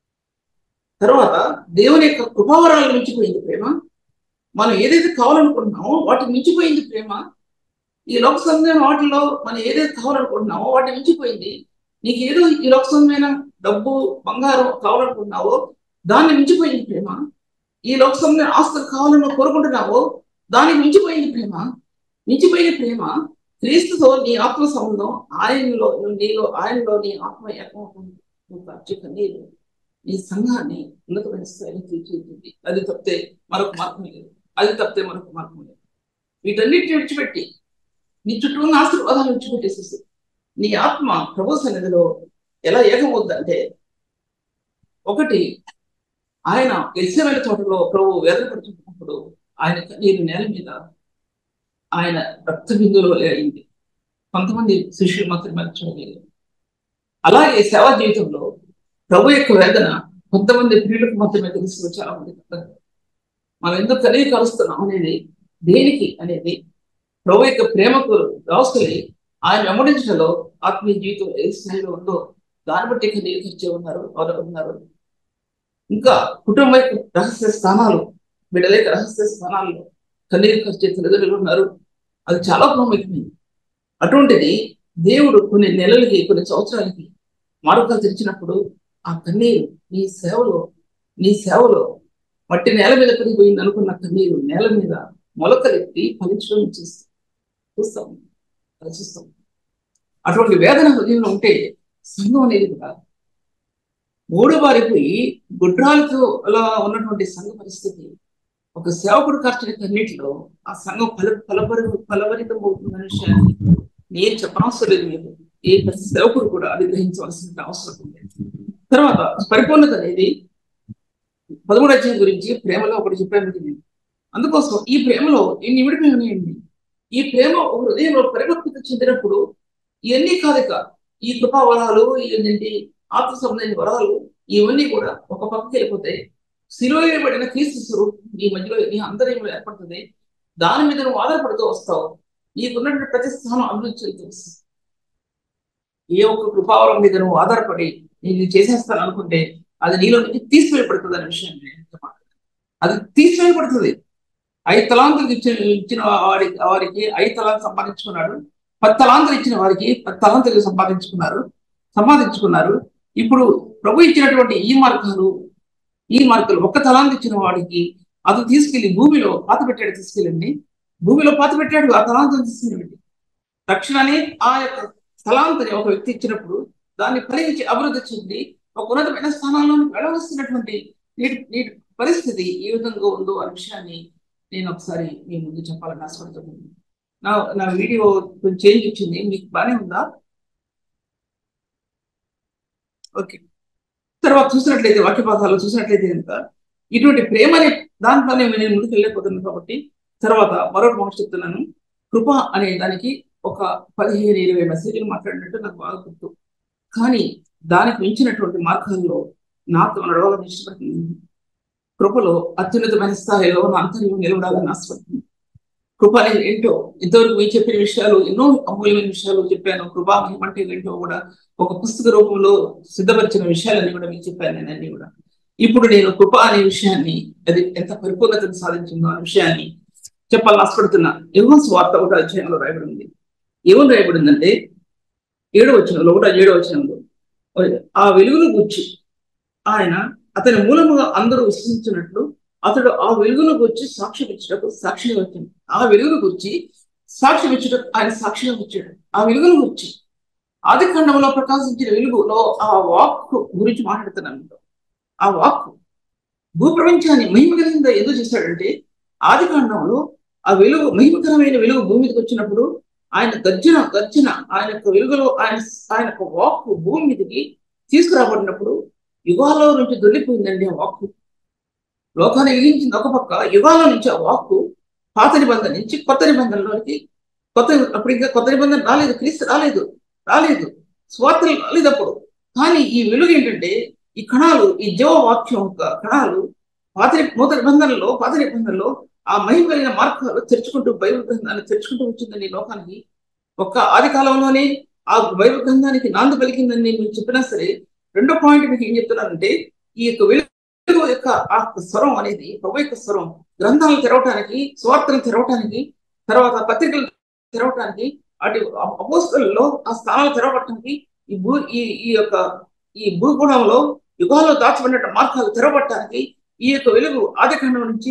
తర్వాత దేవుని యొక్క కృపావరాలు మించిపోయింది ప్రేమ మనం ఏదైతే కావాలనుకుంటున్నామో వాటిని మించిపోయింది ప్రేమ ఈ లోక సంబంధమైన వాటిలో మనం ఏదైతే కావాలనుకుంటున్నామో వాటిని మించిపోయింది నీకు ఏదో ఈ లోక సంబంధమైన డబ్బు బంగారం కావాలనుకుంటున్నావో దాన్ని మించిపోయింది ప్రేమ ఈ లోక సంబంధమైన ఆస్తులు కావాలని కోరుకుంటున్నావో దానికి మించిపోయింది ప్రేమ మించిపోయిన ప్రేమ క్రీస్తుతో నీ ఆత్మ సంబంధం ఆయనలో నీలో ఆయనలో నీ ఆత్మ ఏకమవుతుంది నీరు నీ సంఘాన్ని ఉన్నతమైన స్థాయిని తీర్చిదిద్దుతుంది అది తప్పితే మరొక మార్గం లేదు అది తప్పితే మరొక మార్గం లేదు వీటన్నిటిని విడిచిపెట్టి నీ చుట్టూ ఉన్న ఆశీర్వాదాలు విడిచిపెట్టేసేసి నీ ఆత్మ ప్రభు సన్నిధిలో ఎలా ఏకమవుద్దంటే ఒకటి ఆయన ఎలిసమైన తోటలో ప్రభు వేదన పడుతున్నప్పుడు ఆయన కన్నీరు నేల మీద ఆయన రక్త బిందువుల వలె అయింది కొంతమంది శిష్యులు మాత్రమే చూడలేదు అలాగే సేవా జీవితంలో ప్రభు యొక్క వేదన కొంతమంది ప్రియులకు మాత్రమే తెలుసు చాలా మంది మనం ఎందుకు కలిగి కలుస్తున్నాం అనేది దేనికి అనేది ప్రభు యొక్క ప్రేమకు రాసుకొని ఆయన వెంబడించడంలో ఆత్మీయ జీవితం ఏ స్థాయిలో ఉందో దాన్ని బట్టి కలిగి ఖర్చు ఉన్నారు ఎవరు ఉన్నారు ఇంకా కుటుంబ యొక్క రహస్య స్థానాలు బిడ్డల యొక్క రహస్య స్థానాల్లో కన్నీరు ఖర్చు తల్లిదండ్రులు ఉన్నారు అది చాలా ప్రాముఖ్యమైంది అటువంటిది దేవుడు కొన్ని నెలలకి కొన్ని సంవత్సరాలకి మార్గాలు తెరిచినప్పుడు ఆ కన్నీరు నీ సేవలో నీ సేవలో మట్టి నేల మీద పడిపోయింది అనుకున్న కన్నీరు నేల మీద మొలకలెత్తి ఫలించడం చూస్తాం చూస్తాం చూస్తాం అటువంటి వేదన హృదయంలో ఉంటే సంఘం అనేది కూడా మూడు బారిపోయి గుడ్రాలతో అలా ఉన్నటువంటి సంఘ పరిస్థితి ఒక సేవకుడు ఖర్చిన కన్నిటిలో ఆ సంఘం ఫల ఫలపరి ఫలభరితం అవుతుందనే విషయాన్ని నేను చెప్పనవసరం లేదు మీకు ఏ ప్రతి సేవకుడు కూడా అది గ్రహించవలసిన అవసరం ఉంది తర్వాత పరిపూర్ణత అనేది పదమూడు అధ్యాయం గురించి ప్రేమలో ఒకటి చెప్పాను నేను అందుకోసం ఈ ప్రేమలో ఎన్ని విడిపోయి ఉన్నాయండి ఈ ప్రేమ ఒక హృదయంలో పరిపక్వత చెందినప్పుడు ఇవన్నీ కాదక ఈ కృపా వరాలు ఏంటంటే ఆత్మ సంబంధమైన వరాలు ఇవన్నీ కూడా ఒక పక్కకి వెళ్ళిపోతాయి శిలువేయబడిన క్రీస్తు స్వరూపం నీ మధ్యలో నీ అందరిలో ఏర్పడుతుంది దాని మీద నువ్వు ఆధారపడుతూ వస్తావు నీకున్నటువంటి ప్రతి స్థానం అభివృద్ధి చెందుతూ వస్తుంది ఏ ఒక్క కృపావరం మీద నువ్వు ఆధారపడి నేను చేసేస్తాను అనుకుంటే అది నీలో నుంచి తీసివేయబడుతుంది అనే విషయం అది తీసివేయబడుతుంది ఐదు తలాంతులు ఇచ్చిన ఇచ్చిన వారి వారికి ఐదు తలాంతులు సంపాదించుకున్నాడు పది తలాంతులు ఇచ్చిన వారికి పది తలాంతులు సంపాదించుకున్నారు సంపాదించుకున్నారు ఇప్పుడు ప్రభు ఇచ్చినటువంటి ఈ మార్గాలు ఈ మార్గాలు ఒక్క తలాంతి ఇచ్చిన వాడికి అది తీసుకెళ్లి భూమిలో పాత పెట్టాడు తీసుకెళ్ళండి భూమిలో పాత పెట్టాడు ఆ తలాంతం తీసుకెళ్ళండి తక్షణమే ఆ యొక్క తలాంతని ఒక వ్యక్తి ఇచ్చినప్పుడు దాన్ని ఫలించి అభివృద్ధి చెంది ఒక ఉన్నతమైన స్థానాల్లో వెళ్ళవలసినటువంటి నీటి నీటి పరిస్థితి ఏ విధంగా ఉందో అనే విషయాన్ని నేను ఒకసారి మీ ముందు చెప్పాలని ఆశపడుతున్నాను నా నా వీడియో కొంచెం చేంజ్ వచ్చింది మీకు బాగానే ఉందా ఓకే తర్వాత చూసినట్లయితే వాక్యపాతాలు చూసినట్లయితే కనుక ఇటువంటి ప్రేమని దాంట్లోనే నేను ముందుకు వెళ్ళకపోతున్నాను కాబట్టి తర్వాత మరొక మాట చెప్తున్నాను కృప అనే దానికి ఒక పదిహేను ఇరవై మెసేజ్లు మాట్లాడినట్టు నాకు బాగా గుర్తు కానీ దానికి మించినటువంటి మార్గాల్లో నాతో నడవాలని ఇష్టపడుతుంది కృపలో అత్యున్నతమైన స్థాయిలో నా అంతర్యం నిలబడాలని ఆశపడుతుంది కృప అనేది ఏంటో ఇంతవరకు మీరు చెప్పిన విషయాలు ఎన్నో అమూల్యమైన విషయాలు చెప్పాను కృపా మహిమ అంటే ఏంటో కూడా ఒక పుస్తక రూపంలో సిద్ధపరిచిన విషయాలన్నీ కూడా మీకు చెప్పాను నేను అన్ని కూడా ఇప్పుడు నేను కృప అనే విషయాన్ని అది ఎంత పరిపూర్ణతను సాధించిందో అనే విషయాన్ని చెప్పాలని ఆశపడుతున్నా యోహన్స్ వార్త ఒక అధ్యాయంలో రాయబడి ఉంది ఏమని రాయబడిందంటే ఏడో వచనంలో ఒకటో ఏడో వచనంలో ఆ వెలుగును గుర్చి ఆయన అతని మూలముగా అందరూ విశ్వసించినట్లు అతడు ఆ వెలుగును గుర్చి సాక్ష్యం ఇచ్చుటకు సాక్షిగా వచ్చింది ఆ వెలుగును గుర్చి సాక్ష్యం ఇచ్చుటకు ఆయన సాక్షిగా వచ్చాడు ఆ వెలుగును గుర్చి ఆది ఖండంలో ప్రకాశించిన వెలుగులో ఆ వాక్ గురించి మాట్లాడుతున్నాను ఆ వాక్ భూప్రపంచాన్ని మహిమ కలిగిందా ఎందుకు చేశాడంటే ఆది కాండంలో ఆ వెలుగు మహిమకరమైన వెలుగు భూమి మీదకి వచ్చినప్పుడు ఆయన గర్జన గర్జన ఆయన యొక్క వెలుగులో ఆయన ఆయన యొక్క వాక్ భూమి మీదకి తీసుకురాబడినప్పుడు యుగాల్లో నుంచి దొల్లిపోయిందండి ఆ వాక్కు లోకాన్ని వెలిగించింది ఒక పక్క యుగాల నుంచి ఆ వాక్కు పాత నిబంధన నుంచి కొత్త నిబంధనలోనికి కొత్త అప్పుడు ఇంకా కొత్త నిబంధన రాలేదు క్రీస్తు రాలేదు రాలేదు స్వార్థలు రాలేదు అప్పుడు కానీ ఈ వెలుగు ఏంటంటే ఈ కణాలు ఈ జీవవాక్యం యొక్క కణాలు పాత నూత నిబంధనలో పాత నిబంధనలో ఆ మహిమ కలిగిన మార్గాలు తెరుచుకుంటూ బైబిల్ గ్రంథాన్ని తెరుచుకుంటూ వచ్చిందండి ఈ లోకానికి ఒక్క ఆది కాలంలోనే ఆ బైబిల్ గ్రంథానికి నాంది పలికిందని నేను చెప్పినా సరే రెండో పాయింట్ మీకు ఏం చెప్తున్నానంటే ఈ యొక్క వెలుగు యొక్క ఆ స్వరం అనేది ప్రభు యొక్క స్వరం గ్రంథాలను తెరవటానికి స్వార్థను తెరవటానికి తర్వాత పత్రికలు తెరవటానికి అటు అపోస్తులలో ఆ స్థానాలు తెరవటానికి ఈ భూ ఈ ఈ యొక్క ఈ భూగుణంలో యుగాల్లో దాచబడిన మార్గాలు తెరవటానికి ఈ యొక్క వెలుగు ఆదికాండం నుంచి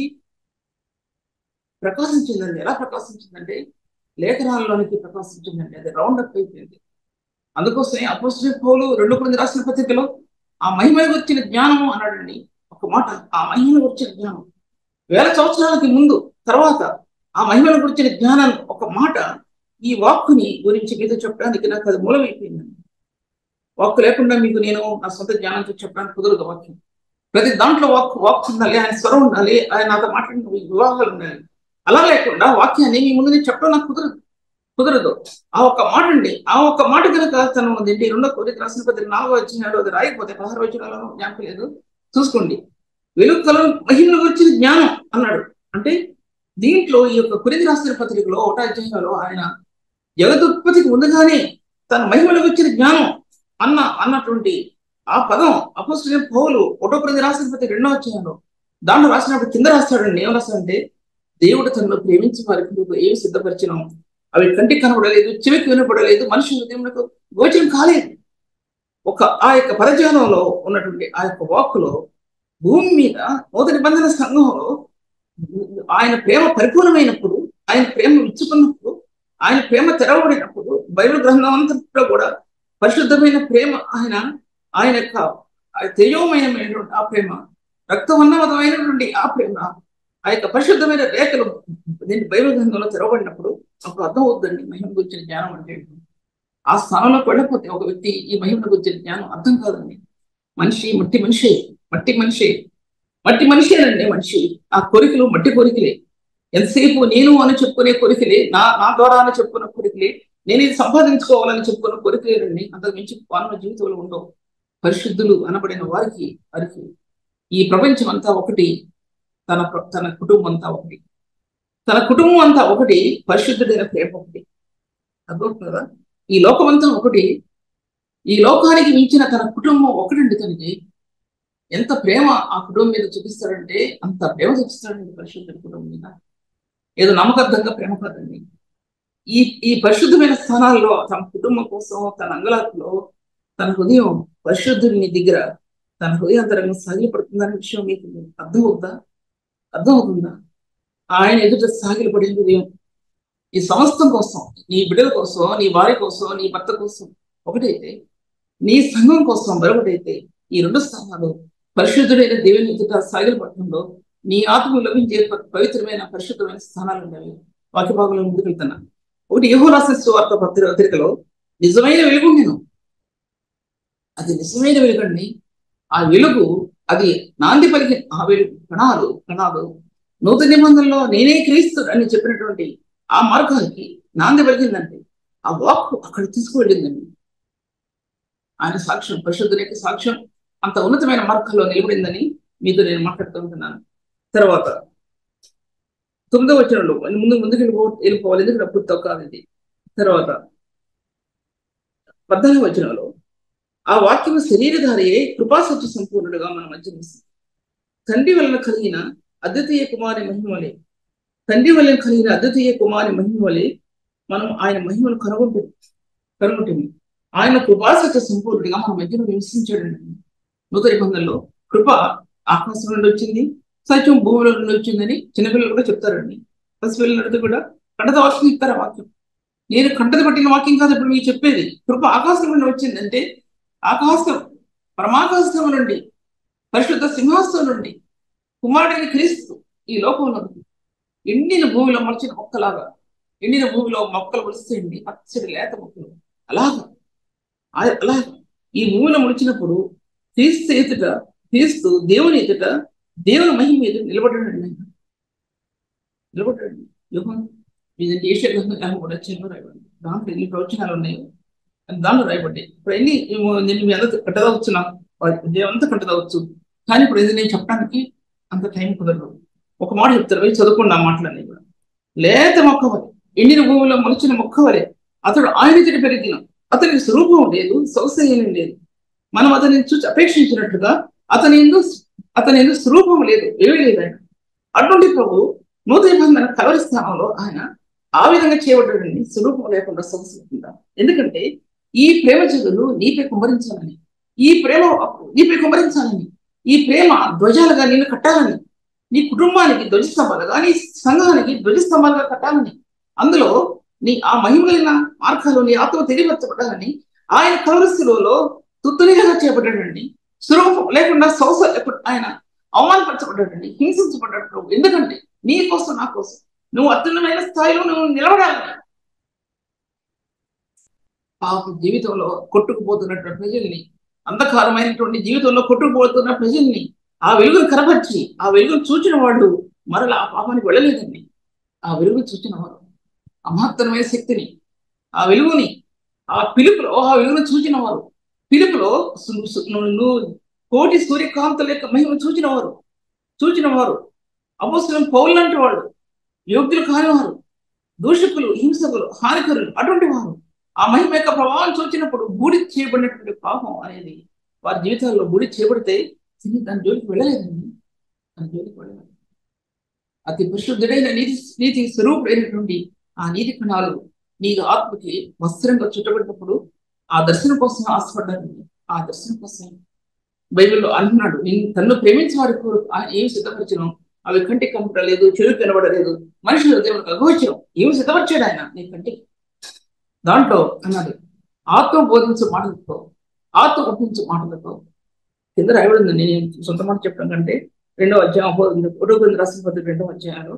ప్రకాశించిందండి ఎలా ప్రకాశించిందంటే లేఖనాల్లోనికి ప్రకాశించిందండి అది రౌండ్ అప్ అయిపోయింది అందుకోసమే అపోజిట్ పౌలు రెండు మంది రాసిన పత్రికలో ఆ మహిమ వచ్చిన జ్ఞానము అన్నాడండి ఒక మాట ఆ మహిమను వచ్చిన జ్ఞానం వేల సంవత్సరాలకి ముందు తర్వాత ఆ మహిమను గురించిన జ్ఞానం ఒక మాట ఈ వాక్కుని గురించి మీతో చెప్పడానికి నాకు అది మూలమైపోయిందండి వాక్కు లేకుండా మీకు నేను నా సొంత జ్ఞానంతో చెప్పడానికి కుదరదు వాక్యం ప్రతి దాంట్లో వాక్ వాక్ ఉండాలి ఆయన స్వరం ఉండాలి ఆయన నాతో మాట్లాడిన వివాహాలు ఉండాలి అలా లేకుండా వాక్యాన్ని మీ ముందు నేను చెప్పడం నాకు కుదరదు కుదరదు ఆ ఒక్క మాట అండి ఆ ఒక్క మాట కనుక తను ఏంటి రెండో కోరిక రాసిన పత్రిక నాలుగో వచ్చినాడు అది రాయకపోతే పదహారు వచ్చినాలో జ్ఞాపకం లేదు చూసుకోండి వెలుగు కలం మహిమను గురించిన జ్ఞానం అన్నాడు అంటే దీంట్లో ఈ యొక్క కురిది రాసిన పత్రికలో ఒకటో అధ్యాయంలో ఆయన జగదుత్పత్తికి ముందుగానే తన మహిమను గురించిన జ్ఞానం అన్న అన్నటువంటి ఆ పదం అపోస్తున్న పౌలు ఒకటో కురిది రాసిన పత్రిక రెండో అధ్యాయంలో దాంట్లో రాసినప్పుడు కింద రాస్తాడండి ఏం రాస్తాడంటే దేవుడు తనను ప్రేమించి వారికి నువ్వు ఏమి సిద్ధపరిచినాం అవి కంటికి కనబడలేదు చెవికి వినపడలేదు మనిషి హృదయంలో గోచరం కాలేదు ఒక ఆ యొక్క పరజానంలో ఉన్నటువంటి ఆ యొక్క వాక్కులో భూమి మీద నూతన నిబంధన సంఘంలో ఆయన ప్రేమ పరిపూర్ణమైనప్పుడు ఆయన ప్రేమ ఇచ్చుకున్నప్పుడు ఆయన ప్రేమ తెరవబడినప్పుడు బైబిల్ గ్రంథం అంతట్లో కూడా పరిశుద్ధమైన ప్రేమ ఆయన ఆయన యొక్క తేజోమయమైనటువంటి ఆ ప్రేమ రక్తవన్నమతమైనటువంటి ఆ ప్రేమ ఆ యొక్క పరిశుద్ధమైన రేఖలు దీన్ని బైబిల్ గ్రంథంలో తెరవబడినప్పుడు అప్పుడు అర్థం అవుతుందండి మహిమ గురించిన జ్ఞానం అంటే ఆ స్థానంలోకి వెళ్ళకపోతే ఒక వ్యక్తి ఈ మహిమను గురించిన జ్ఞానం అర్థం కాదండి మనిషి మట్టి మనిషి మట్టి మనిషి మట్టి మనిషేనండి మనిషి ఆ కోరికలు మట్టి కోరికలే ఎంతసేపు నేను అని చెప్పుకునే కోరికలే నా నా ద్వారా అని చెప్పుకున్న కోరికలే నేను ఇది సంపాదించుకోవాలని చెప్పుకున్న కోరికలేనండి అంతకు మించి మానవ జీవితంలో ఉండవు పరిశుద్ధులు అనబడిన వారికి వారికి ఈ ప్రపంచం అంతా ఒకటి తన తన కుటుంబం అంతా ఒకటి తన కుటుంబం అంతా ఒకటి పరిశుద్ధుడైన ప్రేమ ఒకటి అర్థమవుతుంది కదా ఈ లోకమంతా ఒకటి ఈ లోకానికి మించిన తన కుటుంబం ఒకటండి తనకి ఎంత ప్రేమ ఆ కుటుంబం మీద చూపిస్తాడంటే అంత ప్రేమ చూపిస్తాడండి పరిశుద్ధుడి కుటుంబం మీద ఏదో నమ్మకర్థంగా ప్రేమ కాదండి ఈ ఈ పరిశుద్ధమైన స్థానాల్లో తన కుటుంబం కోసం తన అంగళాల్లో తన హృదయం పరిశుద్ధుని దగ్గర తన హృదయాంతరంగా సాగిలపడుతుందనే విషయం మీకు అర్థమవుతుందా అర్థమవుతుందా ఆయన ఎదుట సాగిలపడే హృదయం ఈ సమస్తం కోసం నీ బిడ్డల కోసం నీ భార్య కోసం నీ భర్త కోసం ఒకటైతే నీ సంఘం కోసం మరొకటైతే ఈ రెండు స్థానాలు పరిశుద్ధుడైన దేవుని ఎదుట సాగిలపడటంలో నీ ఆత్మ లభించే పవిత్రమైన పరిశుద్ధమైన స్థానాలు ఉన్నవి వాక్య భాగంలో ముందుకు వెళ్తున్నా ఒకటి యహో రాసిన సువార్త పత్రిక పత్రికలో నిజమైన వెలుగు నేను అది నిజమైన వెలుగండి ఆ వెలుగు అది నాంది పలికి ఆ వెలుగు కణాలు కణాలు నూతన నిబంధనలో నేనే క్రీస్తు అని చెప్పినటువంటి ఆ మార్గానికి నాంది పలికిందంటే ఆ వాక్ అక్కడ తీసుకువెళ్ళిందండి ఆయన సాక్ష్యం పరిశుద్ధునికి సాక్ష్యం అంత ఉన్నతమైన మార్గంలో నిలబడిందని మీతో నేను మాట్లాడుతుంటున్నాను తర్వాత తొమ్మిదో వచనంలో ముందు ముందుకు వెళ్ళిపో వెళ్ళిపోవాలి ఎందుకంటే అప్పుడు కాదు ఇది తర్వాత పద్నాలుగు వచనంలో ఆ వాక్యము శరీరధారియే కృపాసత్య సంపూర్ణుడుగా మన మధ్య తండ్రి వలన కలిగిన అద్వితీయ కుమారి మహిమలే తండ్రి వలన కలిగిన అద్వితీయ కుమారి మహిమలే మనం ఆయన మహిమను కనుగొంటు కనుగొంటుంది ఆయన కృపాసత్య సంపూర్ణుడిగా మన మధ్యలో నివసించాడండి నూతన నిబంధనలో కృప ఆకాశం నుండి వచ్చింది సత్యం భూమిలో నుండి వచ్చిందని చిన్నపిల్లలు కూడా చెప్తారండి పసిపిల్లలతో కూడా కంటత వాక్యం ఇస్తారు వాక్యం నేను కంటత పట్టిన వాక్యం కాదు ఇప్పుడు మీకు చెప్పేది కృప ఆకాశం నుండి వచ్చిందంటే ఆకాశం పరమాకాశం నుండి పరిశుద్ధ సింహాసనం నుండి కుమారుడిని క్రీస్తు ఈ లోకంలో ఎండిన భూమిలో మొలిచిన మొక్కలాగా ఎండిన భూమిలో మొక్కలు మొలుస్తాయండి పచ్చడి లేత మొక్కలు అలాగా అలాగా ఈ భూమిలో మొలిచినప్పుడు క్రీస్తు ఎదుట క్రీస్తు దేవుని ఎదుట దేవుని మహిమ మీద నిలబడ్డాడు ఆయన నిలబడ్డాడు యోహన్ ఇదంటే ఏషియా గ్రంథం కూడా చిన్న రాయబడి దాంట్లో ఎన్ని ప్రవచనాలు ఉన్నాయో అని దాంట్లో రాయబడ్డాయి ఇప్పుడు ఎన్ని ఏమో నేను మీ అందరూ కట్టదవచ్చు నాకు అంతా కట్టదవచ్చు కానీ ఇప్పుడు ఇది నేను చెప్పడానికి అంత టైం కుదరదు ఒక మాట చెప్తారు పోయి చదువుకున్న మాటలన్నీ కూడా లేత మొక్క వలె ఎండిన భూమిలో మొలిచిన మొక్క వలె అతడు ఆయన చెడు పెరిగిన అతనికి స్వరూపం లేదు సౌశల్యం లేదు మనం అతనిని చూసి అపేక్షించినట్టుగా అతని ఎందు అతని ఎందు స్వరూపం లేదు ఏమీ లేదు ఆయన అటువంటి ప్రభు నూతన నిబంధన కలవరి స్థానంలో ఆయన ఆ విధంగా చేయబడ్డాడని స్వరూపం లేకుండా సొగసుకుంటా ఎందుకంటే ఈ ప్రేమ జగులు నీపై కుమ్మరించాలని ఈ ప్రేమ నీపై కుమ్మరించాలని ఈ ప్రేమ ధ్వజాలుగా నిన్ను కట్టాలని నీ కుటుంబానికి ధ్వజస్తంభాలుగా నీ సంఘానికి ధ్వజస్తంభాలుగా కట్టాలని అందులో నీ ఆ మహిమలిన మార్గాలు నీ ఆత్మ తెలియపరచబడాలని ఆయన కలవరిస్తులో తుత్తునిగా చేపట్టాడండి స్వరూపం లేకుండా సౌస ఆయన అవమానపరచబడ్డాడండి హింసించబడ్డాడు ప్రభు ఎందుకంటే నీ కోసం నా కోసం నువ్వు అత్యున్నమైన స్థాయిలో నువ్వు నిలబడాలని పాప జీవితంలో కొట్టుకుపోతున్నటువంటి ప్రజల్ని అంధకారమైనటువంటి జీవితంలో కొట్టుకుపోతున్న ప్రజల్ని ఆ వెలుగును కనపరిచి ఆ వెలుగును చూచిన వాళ్ళు మరలా ఆ పాపానికి వెళ్ళలేదండి ఆ వెలుగును చూచిన వారు అమహత్తరమైన శక్తిని ఆ వెలుగుని ఆ పిలుపులో ఆ వెలుగును చూచిన వారు పిలుపులో నువ్వు కోటి సూర్యకాంతుల యొక్క మహిమ చూచిన వారు చూచిన వారు అపోస్తులం పౌలు లాంటి వాడు యోగ్యులు కాని వారు దూషకులు హింసకులు హానికరులు అటువంటి వారు ఆ మహిమ యొక్క ప్రభావం చూచినప్పుడు బూడి చేయబడినటువంటి పాపం అనేది వారి జీవితాల్లో బూడి చేయబడితే దాని జోలికి వెళ్ళలేదండి దాని జోలికి వెళ్ళలేదు అతి పరిశుద్ధుడైన నీతి నీతి స్వరూపుడైనటువంటి ఆ నీతి కణాలు నీ ఆత్మకి వస్త్రంగా చుట్టబడినప్పుడు ఆ దర్శనం కోసం ఆశపడ్డాను ఆ దర్శనం కోసం బైబిల్లో అంటున్నాడు నేను తన్ను ప్రేమించిన వారి కోరు ఏం సిద్ధపరిచను అవి కంటికి కనపడలేదు చెడు కనబడలేదు మనుషులు దేవునికి అగోచరం ఏమి సిద్ధపరిచాడు ఆయన నీ కంటికి దాంట్లో అన్నది ఆత్మ బోధించే మాటలతో ఆత్మ ఒప్పించే మాటలతో కింద రాయబడింది నేను సొంత మాట చెప్పడం కంటే రెండవ అధ్యాయం ఒకటో కొన్ని రాసిన పద్ధతి రెండవ అధ్యాయాలు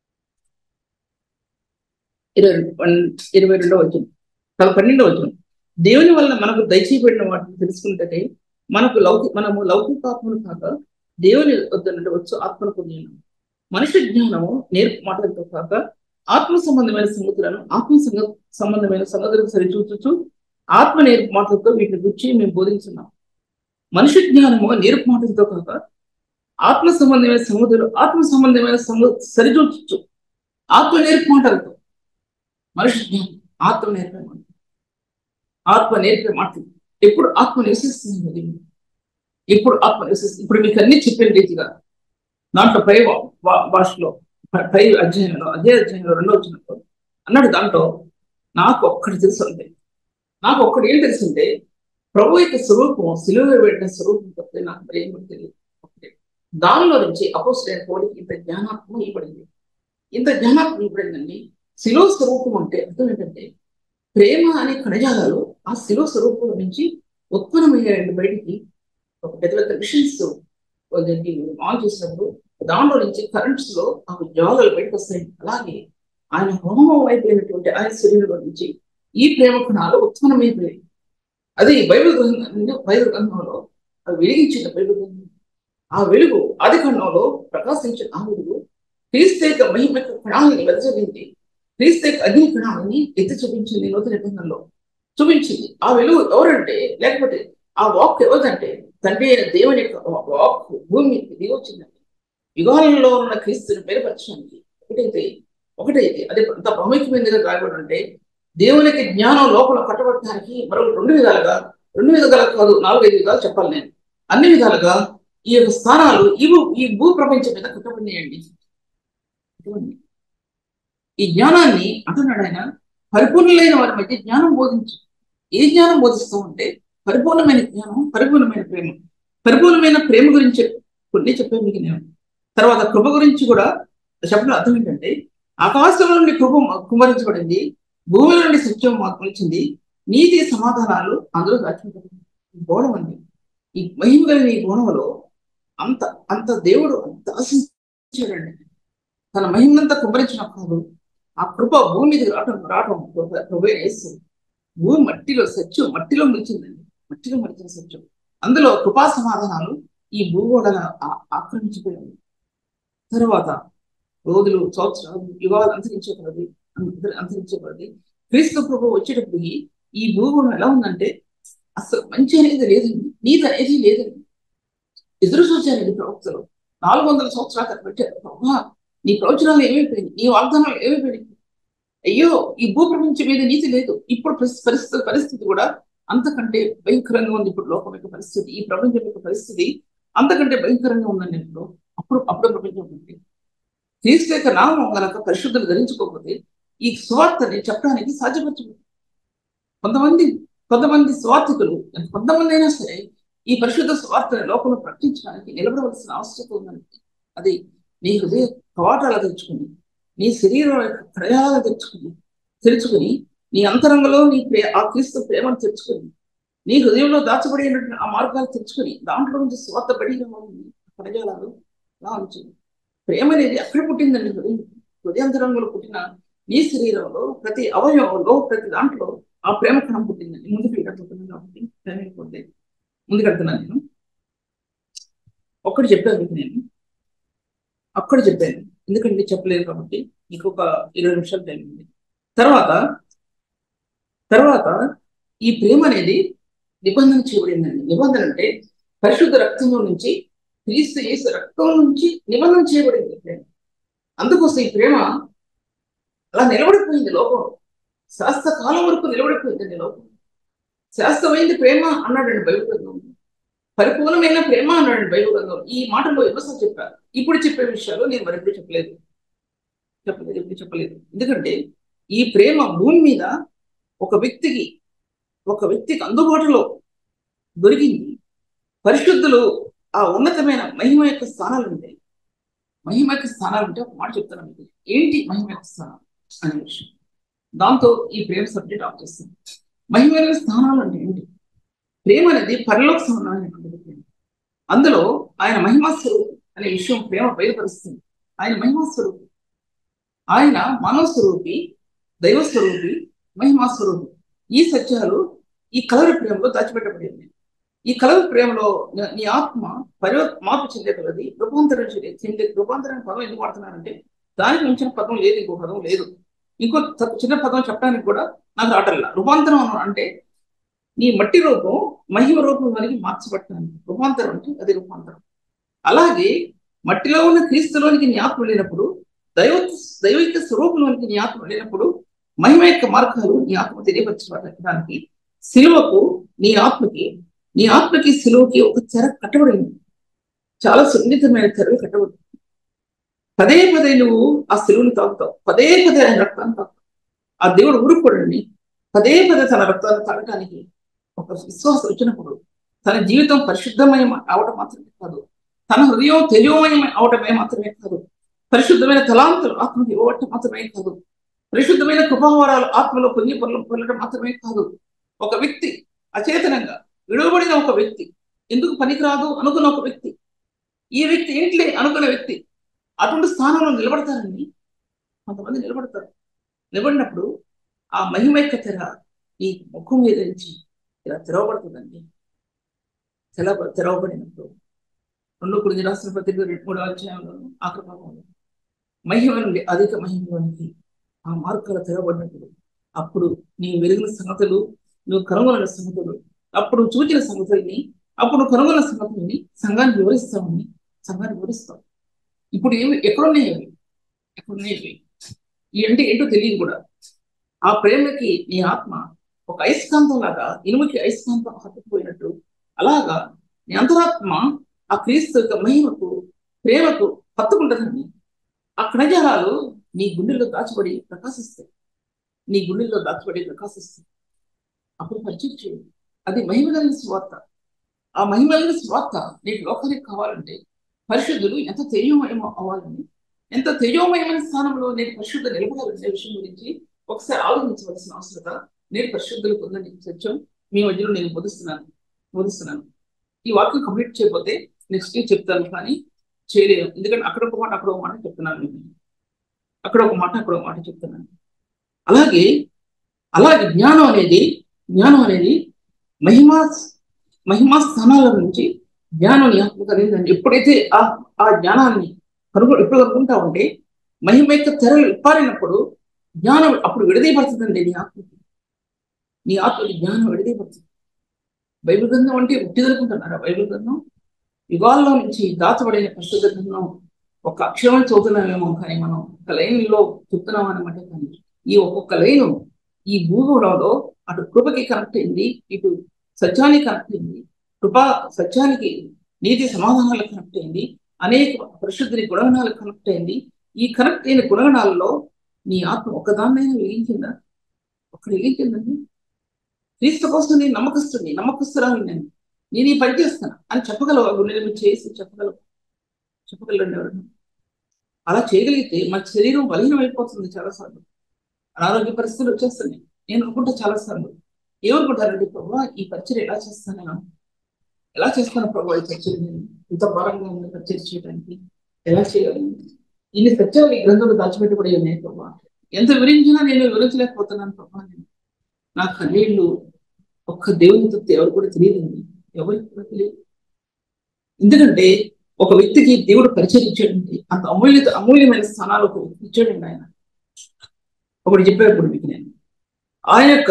ఇరవై ఇరవై రెండవ వచ్చిన పన్నెండవ వచ్చిన దేవుని వలన మనకు దయచేయబడిన వాటిని తెలుసుకుంటే మనకు లౌకి మనము లౌకికాత్మను కాక దేవుని వద్ద నుండి వచ్చు ఆత్మను పొందినాము మనిషి జ్ఞానము నేర్పు మాటలతో కాక ఆత్మ సంబంధమైన సంగతులను ఆత్మ సంగ సంబంధమైన సంగతులను సరిచూచుచు ఆత్మ నేర్పు మాటలతో వీటిని గురించి మేము బోధించున్నాం మనిషి జ్ఞానము నేర్పు మాటలతో కాక ఆత్మ సంబంధమైన సంగతులు ఆత్మ సంబంధమైన సంగ సరిచూచు ఆత్మ నేర్పు మాటలతో మనిషి జ్ఞానం ఆత్మ నేర్పే మాట ఆత్మ నేర్పే మాటలు ఎప్పుడు ఆత్మ నివసిస్తుంది ఎప్పుడు ఆత్మ నివసిస్తుంది ఇప్పుడు మీకు అన్ని చెప్పిన రీతిగా దాంట్లో పై భాషలో పై అధ్యాయంలో అదే అధ్యాయంలో రెండో వచ్చినప్పుడు అన్నాడు దాంట్లో నాకు ఒక్కటి తెలుసు అంటే నాకు ఒక్కటి ఏం తెలుసుంటే ప్రభు యొక్క స్వరూపం సిలువ పెట్టిన స్వరూపం తప్పితే నాకు మరి ఏం తెలియదు దానిలో నుంచి అపోసరైన కోడికి ఇంత జ్ఞానాత్మం ఇవ్వబడింది ఇంత జ్ఞానాత్మం ఇవ్వబడిందండి శిలో స్వరూపం అంటే అర్థం ఏంటంటే ప్రేమ అనే కణజాలాలు ఆ శిలో స్వరూపం నుంచి ఉత్పన్నమయ్యాయండి బయటికి ఒక పెద్ద పెద్ద మిషన్స్ ఆన్ చేసినప్పుడు దాంట్లో నుంచి కరెంట్స్ లో ఆ జ్వాలలు బయటకు వస్తాయి అలాగే ఆయన హోమం అయిపోయినటువంటి ఆయన శరీరంలో నుంచి ఈ ప్రేమ కణాలు ఉత్పన్నమైపోయాయి అది బైబిల్ గ్రంథం బైబిల్ గ్రంథంలో అది వెలిగించిన బైబిల్ గ్రంథం ఆ వెలుగు ఆది ఖండంలో ప్రకాశించిన ఆ వెలుగు క్రీస్తేక మహిమ కణాలని వెదజల్లింది క్రీస్తేక అగ్ని కణాలని ఎత్తి చూపించింది నూతన నిబంధనలో చూపించింది ఆ వెలుగు ఎవరంటే లేకపోతే ఆ వాక్ ఎవరిదంటే తండ్రి అయిన దేవుని యొక్క వాక్ భూమి దిగి వచ్చిందండి యుగాలలో ఉన్న క్రీస్తుని బయలుపరచడానికి ఒకటైతే ఒకటైతే అది అంత ప్రాముఖ్యమైనదిగా రాయబడి అంటే దేవునికి జ్ఞానం లోపల కట్టబడటానికి మరొక రెండు విధాలుగా రెండు విధాలుగా కాదు నాలుగైదు విధాలు చెప్పాలి నేను అన్ని విధాలుగా ఈ యొక్క స్థానాలు ఈ ఈ భూ ప్రపంచం మీద కట్టబడినాయండి ఈ జ్ఞానాన్ని అంటున్నాడు ఆయన పరిపూర్ణులైన వారి మధ్య జ్ఞానం బోధించు ఏ జ్ఞానం బోధిస్తూ ఉంటే పరిపూర్ణమైన జ్ఞానం పరిపూర్ణమైన ప్రేమ పరిపూర్ణమైన ప్రేమ గురించి కొన్ని చెప్పే మీకు నేను తర్వాత కృప గురించి కూడా చెప్పడం అర్థం ఏంటంటే ఆకాశం నుండి కృప కుమరించబడింది భూమి నుండి సత్యం మాకు వచ్చింది నీతి సమాధానాలు అందులో దాచుకుంటుంది గోడం అండి ఈ మహిమ కలిగిన ఈ గోడవలో అంత అంత దేవుడు అంత ఆశించాడండి తన మహిమంతా కుమ్మరించినప్పుడు ఆ కృప భూమి మీదకి రావటం రావటం కృప వేస్తుంది భూమి మట్టిలో సత్యం మట్టిలో మలిచిందండి మట్టిలో మలిచిన సత్యం అందులో కృపా సమాధానాలు ఈ భూగోళాన్ని ఆ- ఆక్రమించిపోయాయి ఈ భూగోళాన్ని ఆ- ఆక్రమించిపోయాయి తర్వాత రోజులు సంవత్సరాలు యుగాలు అంతరించే కొలది అంత- అంతరించే కొలది క్రీస్తు ప్రభు వచ్చేటప్పటికి ఈ భూగోళం ఎలా ఉందంటే అసలు మంచి అనేది లేదండి నీతి అనేది లేదండి ఎదురు చూశారండి ప్రవక్తలు నాలుగు వందల సంవత్సరాలు అక్కడ పెట్టారు ప్రభా నీ ప్రవచనాలు ఏమైపోయింది నీ వాగ్దానాలు ఏమైపోయింది అయ్యో ఈ భూ ప్రపంచం మీద నీతి లేదు ఇప్పుడు పరిస్- పరిస్థితి పరిస్థితి కూడా అంతకంటే భయంకరంగా ఉంది ఇప్పుడు లోకం యొక్క పరిస్థితి ఈ ప్రపంచం యొక్క పరిస్థితి అంతకంటే భయంకరంగా ఉందండి ఇప్పుడు అప్పుడు అప్పుడు ప్రపంచం ఉంది క్రీస్తు యొక్క నామం గనక పరిశుద్ధులు ధరించుకోకపోతే ఈ సువార్తని చెప్పడానికి సాధ్యపరచదు కొంతమంది కొంతమంది స్వార్థికులు కొంతమంది అయినా సరే ఈ పరిశుద్ధ స్వార్థని లోకంలో ప్రకటించడానికి నిలబడవలసిన అవసరం ఉందండి అది నీ హృదయ కవాటాలు తెరుచుకుని నీ శరీరం యొక్క ప్రయాణాలు తెరుచుకుని తెరుచుకుని నీ అంతరంగంలో నీ ప్రే ఆ క్రీస్తు ప్రేమను తెరుచుకుని నీ హృదయంలో దాచబడినటువంటి ఆ మార్గాలు తెరుచుకుని దాంట్లో నుంచి స్వార్థ పడిన ప్రజలాలు రావచ్చు ప్రేమ అనేది అక్కడ పుట్టిందండి హృదయం హృదయాంతరంగంలో పుట్టిన నీ శరీరంలో ప్రతి అవయవంలో ప్రతి దాంట్లో ఆ ప్రేమ కణం పుట్టిందండి ముందుకు వెళ్ళిపోతున్నాను కాబట్టి ప్రేమ అయిపోతే ముందుకెళ్తున్నాను నేను ఒక్కటి చెప్పాను మీకు నేను అక్కడ చెప్పాను ఎందుకంటే చెప్పలేదు కాబట్టి మీకు ఒక ఇరవై నిమిషాలు టైం ఉంది తర్వాత తర్వాత ఈ ప్రేమ అనేది నిబంధన చేయబడిందండి నిబంధన అంటే పరిశుద్ధ రక్తంలో నుంచి క్రీస్తు యేసు రక్తం నుంచి నిబంధన చేయబడింది ప్రేమ అందుకోసం ఈ ప్రేమ అలా నిలబడిపోయింది లోకంలో శాస్త్ర కాలం వరకు నిలబడిపోయిందండి లోకం శాస్త్రమైంది ప్రేమ అన్నాడండి బైబిల్ గ్రంథం పరిపూర్ణమైన ప్రేమ అన్నాడు బైబిల్ గ్రంథం ఈ మాటలో ఎన్నోసార్లు చెప్పారు ఇప్పుడు చెప్పే విషయాలు నేను మరి ఎప్పుడు చెప్పలేదు చెప్పలేదు ఎప్పుడు చెప్పలేదు ఎందుకంటే ఈ ప్రేమ భూమి మీద ఒక వ్యక్తికి ఒక వ్యక్తికి అందుబాటులో దొరికింది పరిశుద్ధులు ఆ ఉన్నతమైన మహిమ యొక్క స్థానాలు ఉంటాయి మహిమ యొక్క స్థానాలు అంటే ఒక మాట చెప్తాను మీకు ఏంటి మహిమ యొక్క స్థానం అనే విషయం దాంతో ఈ ప్రేమ సబ్జెక్ట్ ఆఫ్ చేస్తుంది మహిమైన స్థానాలు అంటే ఏంటి ప్రేమ అనేది పరలోక సమానమైనటువంటి ప్రేమ అందులో ఆయన మహిమా స్వరూపం అనే విషయం ప్రేమ బయలుపరుస్తుంది ఆయన మహిమా స్వరూపం ఆయన మానవ స్వరూపి దైవ స్వరూపి మహిమా స్వరూపి ఈ సత్యాలు ఈ కలవరి ప్రేమలో దాచిపెట్టబడింది ఈ కలవరి ప్రేమలో న- నీ ఆత్మ పరివ మార్పు చెందేగలది రూపాంతరం చెందే చెందే రూపాంతరం పదం ఎందుకు వాడుతున్నానంటే దానికి మించిన పదం లేదు ఇంకో పదం లేదు ఇంకో త- చిన్న పదం చెప్పడానికి కూడా నాకు రావటల్లా రూపాంతరం అను అంటే నీ మట్టి రూపం మహిమ రూపం వరకు మార్చబడటానికి రూపాంతరం అంటే అది రూపాంతరం అలాగే మట్టిలో ఉన్న క్రీస్తులోనికి నీ ఆత్మ వెళ్ళినప్పుడు దైవ దైవిక స్వరూపంలోనికి నీ ఆత్మ వెళ్ళినప్పుడు మహిమ యొక్క మార్గాలు నీ ఆత్మ తెలియపరచబడడానికి సిలువకు నీ ఆత్మకి నీ ఆత్మకి సిలువకి ఒక తెర కట్టబడింది చాలా సున్నితమైన తెరలు కట్టబడింది పదే పదే నువ్వు ఆ సిలువను తాగుతావు పదే పదే ఆయన రక్తాన్ని తాగుతావు ఆ దేవుడు ఊరుకోడండి పదే పదే తన రక్తాన్ని తాగటానికి ఒక విశ్వాసం వచ్చినప్పుడు తన జీవితం పరిశుద్ధమయం అవటం మాత్రమే కాదు తన హృదయం తేజోమయం అవటమే మాత్రమే కాదు పరిశుద్ధమైన తలాంతులు ఆత్మకి ఇవ్వటం మాత్రమే కాదు పరిశుద్ధమైన కృపావరాలు ఆత్మలో పొంది పొంద- పొందడం మాత్రమే కాదు ఒక వ్యక్తి అచేతనంగా విడువబడిన ఒక వ్యక్తి ఎందుకు పనికిరాదు అనుకున్న ఒక వ్యక్తి ఈ వ్యక్తి ఏంటిలే అనుకున్న వ్యక్తి అటువంటి స్థానంలో నిలబడతారండి కొంతమంది నిలబడతారు నిలబడినప్పుడు ఆ మహిమ యొక్క తెర ఈ ముఖం మీద నుంచి ఇలా తెరవబడుతుందండి తెర తెరవబడినప్పుడు రెండు కొన్ని రాసిన పత్రిక రెండు మూడు అధ్యాయంలో ఆఖరి భాగంలో మహిమ నుండి అధిక మహిమలోనికి ఆ మార్గాలు తెరవబడినప్పుడు అప్పుడు నీ వెలుగుల సంగతులు నువ్వు కనుగొన్న సంగతులు అప్పుడు చూచిన సంగతుల్ని అప్పుడు కనుగొన్న సంగతుల్ని సంఘాన్ని వివరిస్తామని సంఘాన్ని వివరిస్తాం ఇప్పుడు ఏమి ఎక్కడున్నాయి అవి ఎక్కడున్నాయి అవి ఈ అంటే ఏంటో తెలియదు కూడా ఆ ప్రేమకి నీ ఆత్మ ఒక అయస్కాంతం లాగా ఇనుముకి అయస్కాంతం హత్తుకుపోయినట్టు అలాగా నీ అంతరాత్మ ఆ క్రీస్తు యొక్క మహిమకు ప్రేమకు హత్తుకుంటుందండి ఆ కణజాలాలు నీ గుండెల్లో దాచబడి ప్రకాశిస్తాయి నీ గుండెల్లో దాచబడి ప్రకాశిస్తాయి అప్పుడు పరిచయం చేయండి అది మహిమలైన స్వార్థ ఆ మహిమలైన స్వార్థ నీకు లోకానికి కావాలంటే పరిశుద్ధులు ఎంత తేజోమయం అవ్వాలని ఎంత తేజోమయమైన స్థానంలో నేను పరిశుద్ధ నిలబడాలనే విషయం గురించి ఒకసారి ఆలోచించవలసిన అవసరత నేను పరిశుద్ధులు పొందని సత్యం మీ మధ్యలో నేను బోధిస్తున్నాను బోధిస్తున్నాను ఈ వాక్యం కంప్లీట్ చేయకపోతే నెక్స్ట్ చెప్తాను కానీ చేయలేను ఎందుకంటే అక్కడ ఒక మాట అక్కడ ఒక మాట చెప్తున్నాను మీకు. అక్కడ ఒక మాట అక్కడ ఒక మాట చెప్తున్నాను అలాగే అలాగే జ్ఞానం అనేది జ్ఞానం అనేది మహిమా మహిమా స్థానాల నుంచి జ్ఞానం నీ ఆత్మ కలిగిందండి ఎప్పుడైతే ఆ ఆ జ్ఞానాన్ని కనుగొ ఎప్పుడు కనుక్కుంటా ఉంటే మహిమ యొక్క తెరలు ఇప్పారినప్పుడు జ్ఞానం అప్పుడు విడదీయబడుతుందండి నీ ఆత్మకి నీ ఆత్మకి జ్ఞానం విడదీయబడుతుంది బైబిల్ గ్రంథం అంటే ఉట్టిదనుకుంటున్నారా బైబిల్ గ్రంథం యుగాల్లో నుంచి దాచబడిన పరిశుద్ధ గ్రంథం ఒక అక్షరం చదువుతున్నామేమో కానీ మనం ఒక లైన్లో చెప్తున్నాం అనమాట కానీ ఈ ఒక్కొక్క లైను ఈ భూగోళంలో అటు కృపకి కనెక్ట్ అయింది ఇటు సత్యానికి కనెక్ట్ అయింది కృప సత్యానికి నీతి సమాధానాలకు కనెక్ట్ అయింది అనేక పరిశుద్ధిని గుణగణాలకు కనెక్ట్ అయింది ఈ కనెక్ట్ అయిన గుణగణాలలో నీ ఆత్మ ఒకదాన్నైనా వెలిగించిందా ఒక్కడ వెలిగించిందండి క్రీస్తు కోసం నేను నమ్మకస్తుని నమ్మకస్తురాలు నేను నేను ఈ పని చేస్తాను అని చెప్పగలవు గుండె మీద చేసి చెప్పగలవు చెప్పగలండి ఎవరన్నా అలా చేయగలిగితే మన శరీరం బలహీనం అయిపోతుంది చాలాసార్లు అనారోగ్య పరిస్థితులు వచ్చేస్తున్నాయి నేను అనుకుంటా చాలాసార్లు ఏమనుకుంటారండి ప్రభావ ఈ పరిచయం ఎలా చేస్తాను నేను ఎలా చేస్తాను ప్రభావ ఈ పరిచయం నేను ఇంత భారంగా ఉంది పరిచయం చేయడానికి ఎలా చేయాలి ఇన్ని సత్యాలు ఈ గ్రంథంలో దాచిపెట్టబడి ఉన్నాయి ప్రభావ ఎంత వివరించినా నేను వివరించలేకపోతున్నాను ప్రభావ నేను నా కన్నీళ్ళు ఒక్క దేవుని తప్పితే ఎవరు కూడా తెలియదండి ఎవరికి కూడా తెలియదు ఎందుకంటే ఒక వ్యక్తికి దేవుడు పరిచయం ఇచ్చాడంటే అంత అమూల్య అమూల్యమైన స్థానాలకు ఇచ్చాడండి ఆయన ఒకటి చెప్పేటప్పుడు మీకు నేను ఆయన యొక్క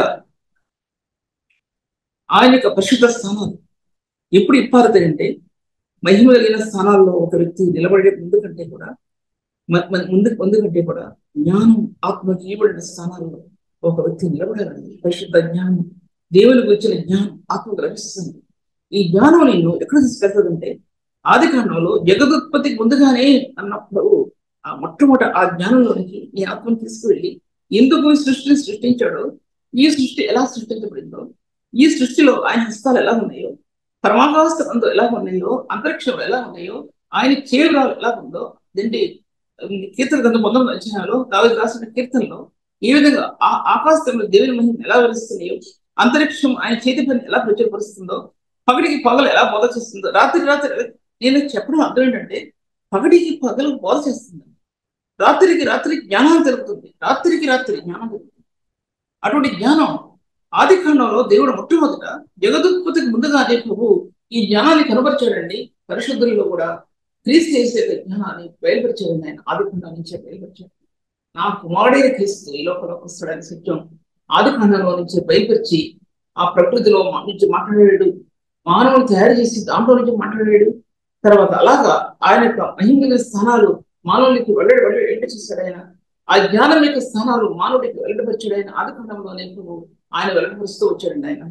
ఆయన యొక్క పరిశుద్ధ స్థానాలు ఎప్పుడు ఇప్పారుతాయంటే మహిమ కలిగిన స్థానాల్లో ఒక వ్యక్తి నిలబడే ముందు కంటే కూడా ముందు ముందు కంటే కూడా జ్ఞానం ఆత్మకి ఇవ్వబడిన స్థానాల్లో ఒక వ్యక్తి నిలబడాలండి పరిశుద్ధ జ్ఞానం దేవుని గురించిన జ్ఞానం ఆత్మకు లభిస్తుంది ఈ జ్ఞానం నిన్ను ఎక్కడ తీసుకెళ్తుందంటే ఆది కాండంలో జగదుత్పత్తికి ముందుగానే అన్నప్పుడు ఆ మొట్టమొదట ఆ జ్ఞానంలోనికి ఈ ఆత్మను తీసుకువెళ్ళి ఎందుకు ఈ సృష్టిని సృష్టించాడో ఈ సృష్టి ఎలా సృష్టించబడిందో ఈ సృష్టిలో ఆయన హస్తాలు ఎలా ఉన్నాయో పరమాకాశ అందు ఎలా ఉన్నాయో అంతరిక్షంలో ఎలా ఉన్నాయో ఆయన చేరాలు ఎలా ఉందో అదేంటి కీర్తన గ్రంథం మొదటి అధ్యాయంలో దావి రాసిన కీర్తనలో ఏ విధంగా ఆ ఆకాశంలో దేవుని మహిమ ఎలా వివరిస్తున్నాయో అంతరిక్షం ఆయన చేతి పని ఎలా ప్రచురపరుస్తుందో పగటికి పగలు ఎలా బోధ చేస్తుందో రాత్రి రాత్రి నేను చెప్పడం అర్థం ఏంటంటే పగటికి పగలు బోధ చేస్తుంది రాత్రికి రాత్రి జ్ఞానం తెలుపుతుంది రాత్రికి రాత్రి జ్ఞానం తెలుపుతుంది అటువంటి జ్ఞానం ఆది కాండంలో దేవుడు మొట్టమొదట జగదుత్పత్తికి ముందుగానే ప్రభు ఈ జ్ఞానాన్ని కనబరిచాడండి పరిశుద్ధుల్లో కూడా క్రీస్తు చేసే జ్ఞానాన్ని బయలుపరిచాడండి ఆయన ఆది కాండం నుంచే బయలుపరిచాడు నా కుమారుడైన క్రీస్తు ఈ లోపలికి వస్తాడని సత్యం ఆది కాండంలో నుంచి బయలుపరిచి ఆ ప్రకృతిలో నుంచి మాట్లాడాడు మానవుని తయారు చేసి దాంట్లో నుంచి మాట్లాడాడు తర్వాత అలాగా ఆయన యొక్క మహిమ స్థానాలు మానవునికి వెళ్ళడి వెళ్ళి ఎంట చేశాడు ఆయన ఆ జ్ఞానం యొక్క స్థానాలు మానవుడికి వెల్లడిపరిచాడు ఆయన ఆదికాండంలోనే ఆయన వెల్లడిపరుస్తూ వచ్చాడండి ఆయన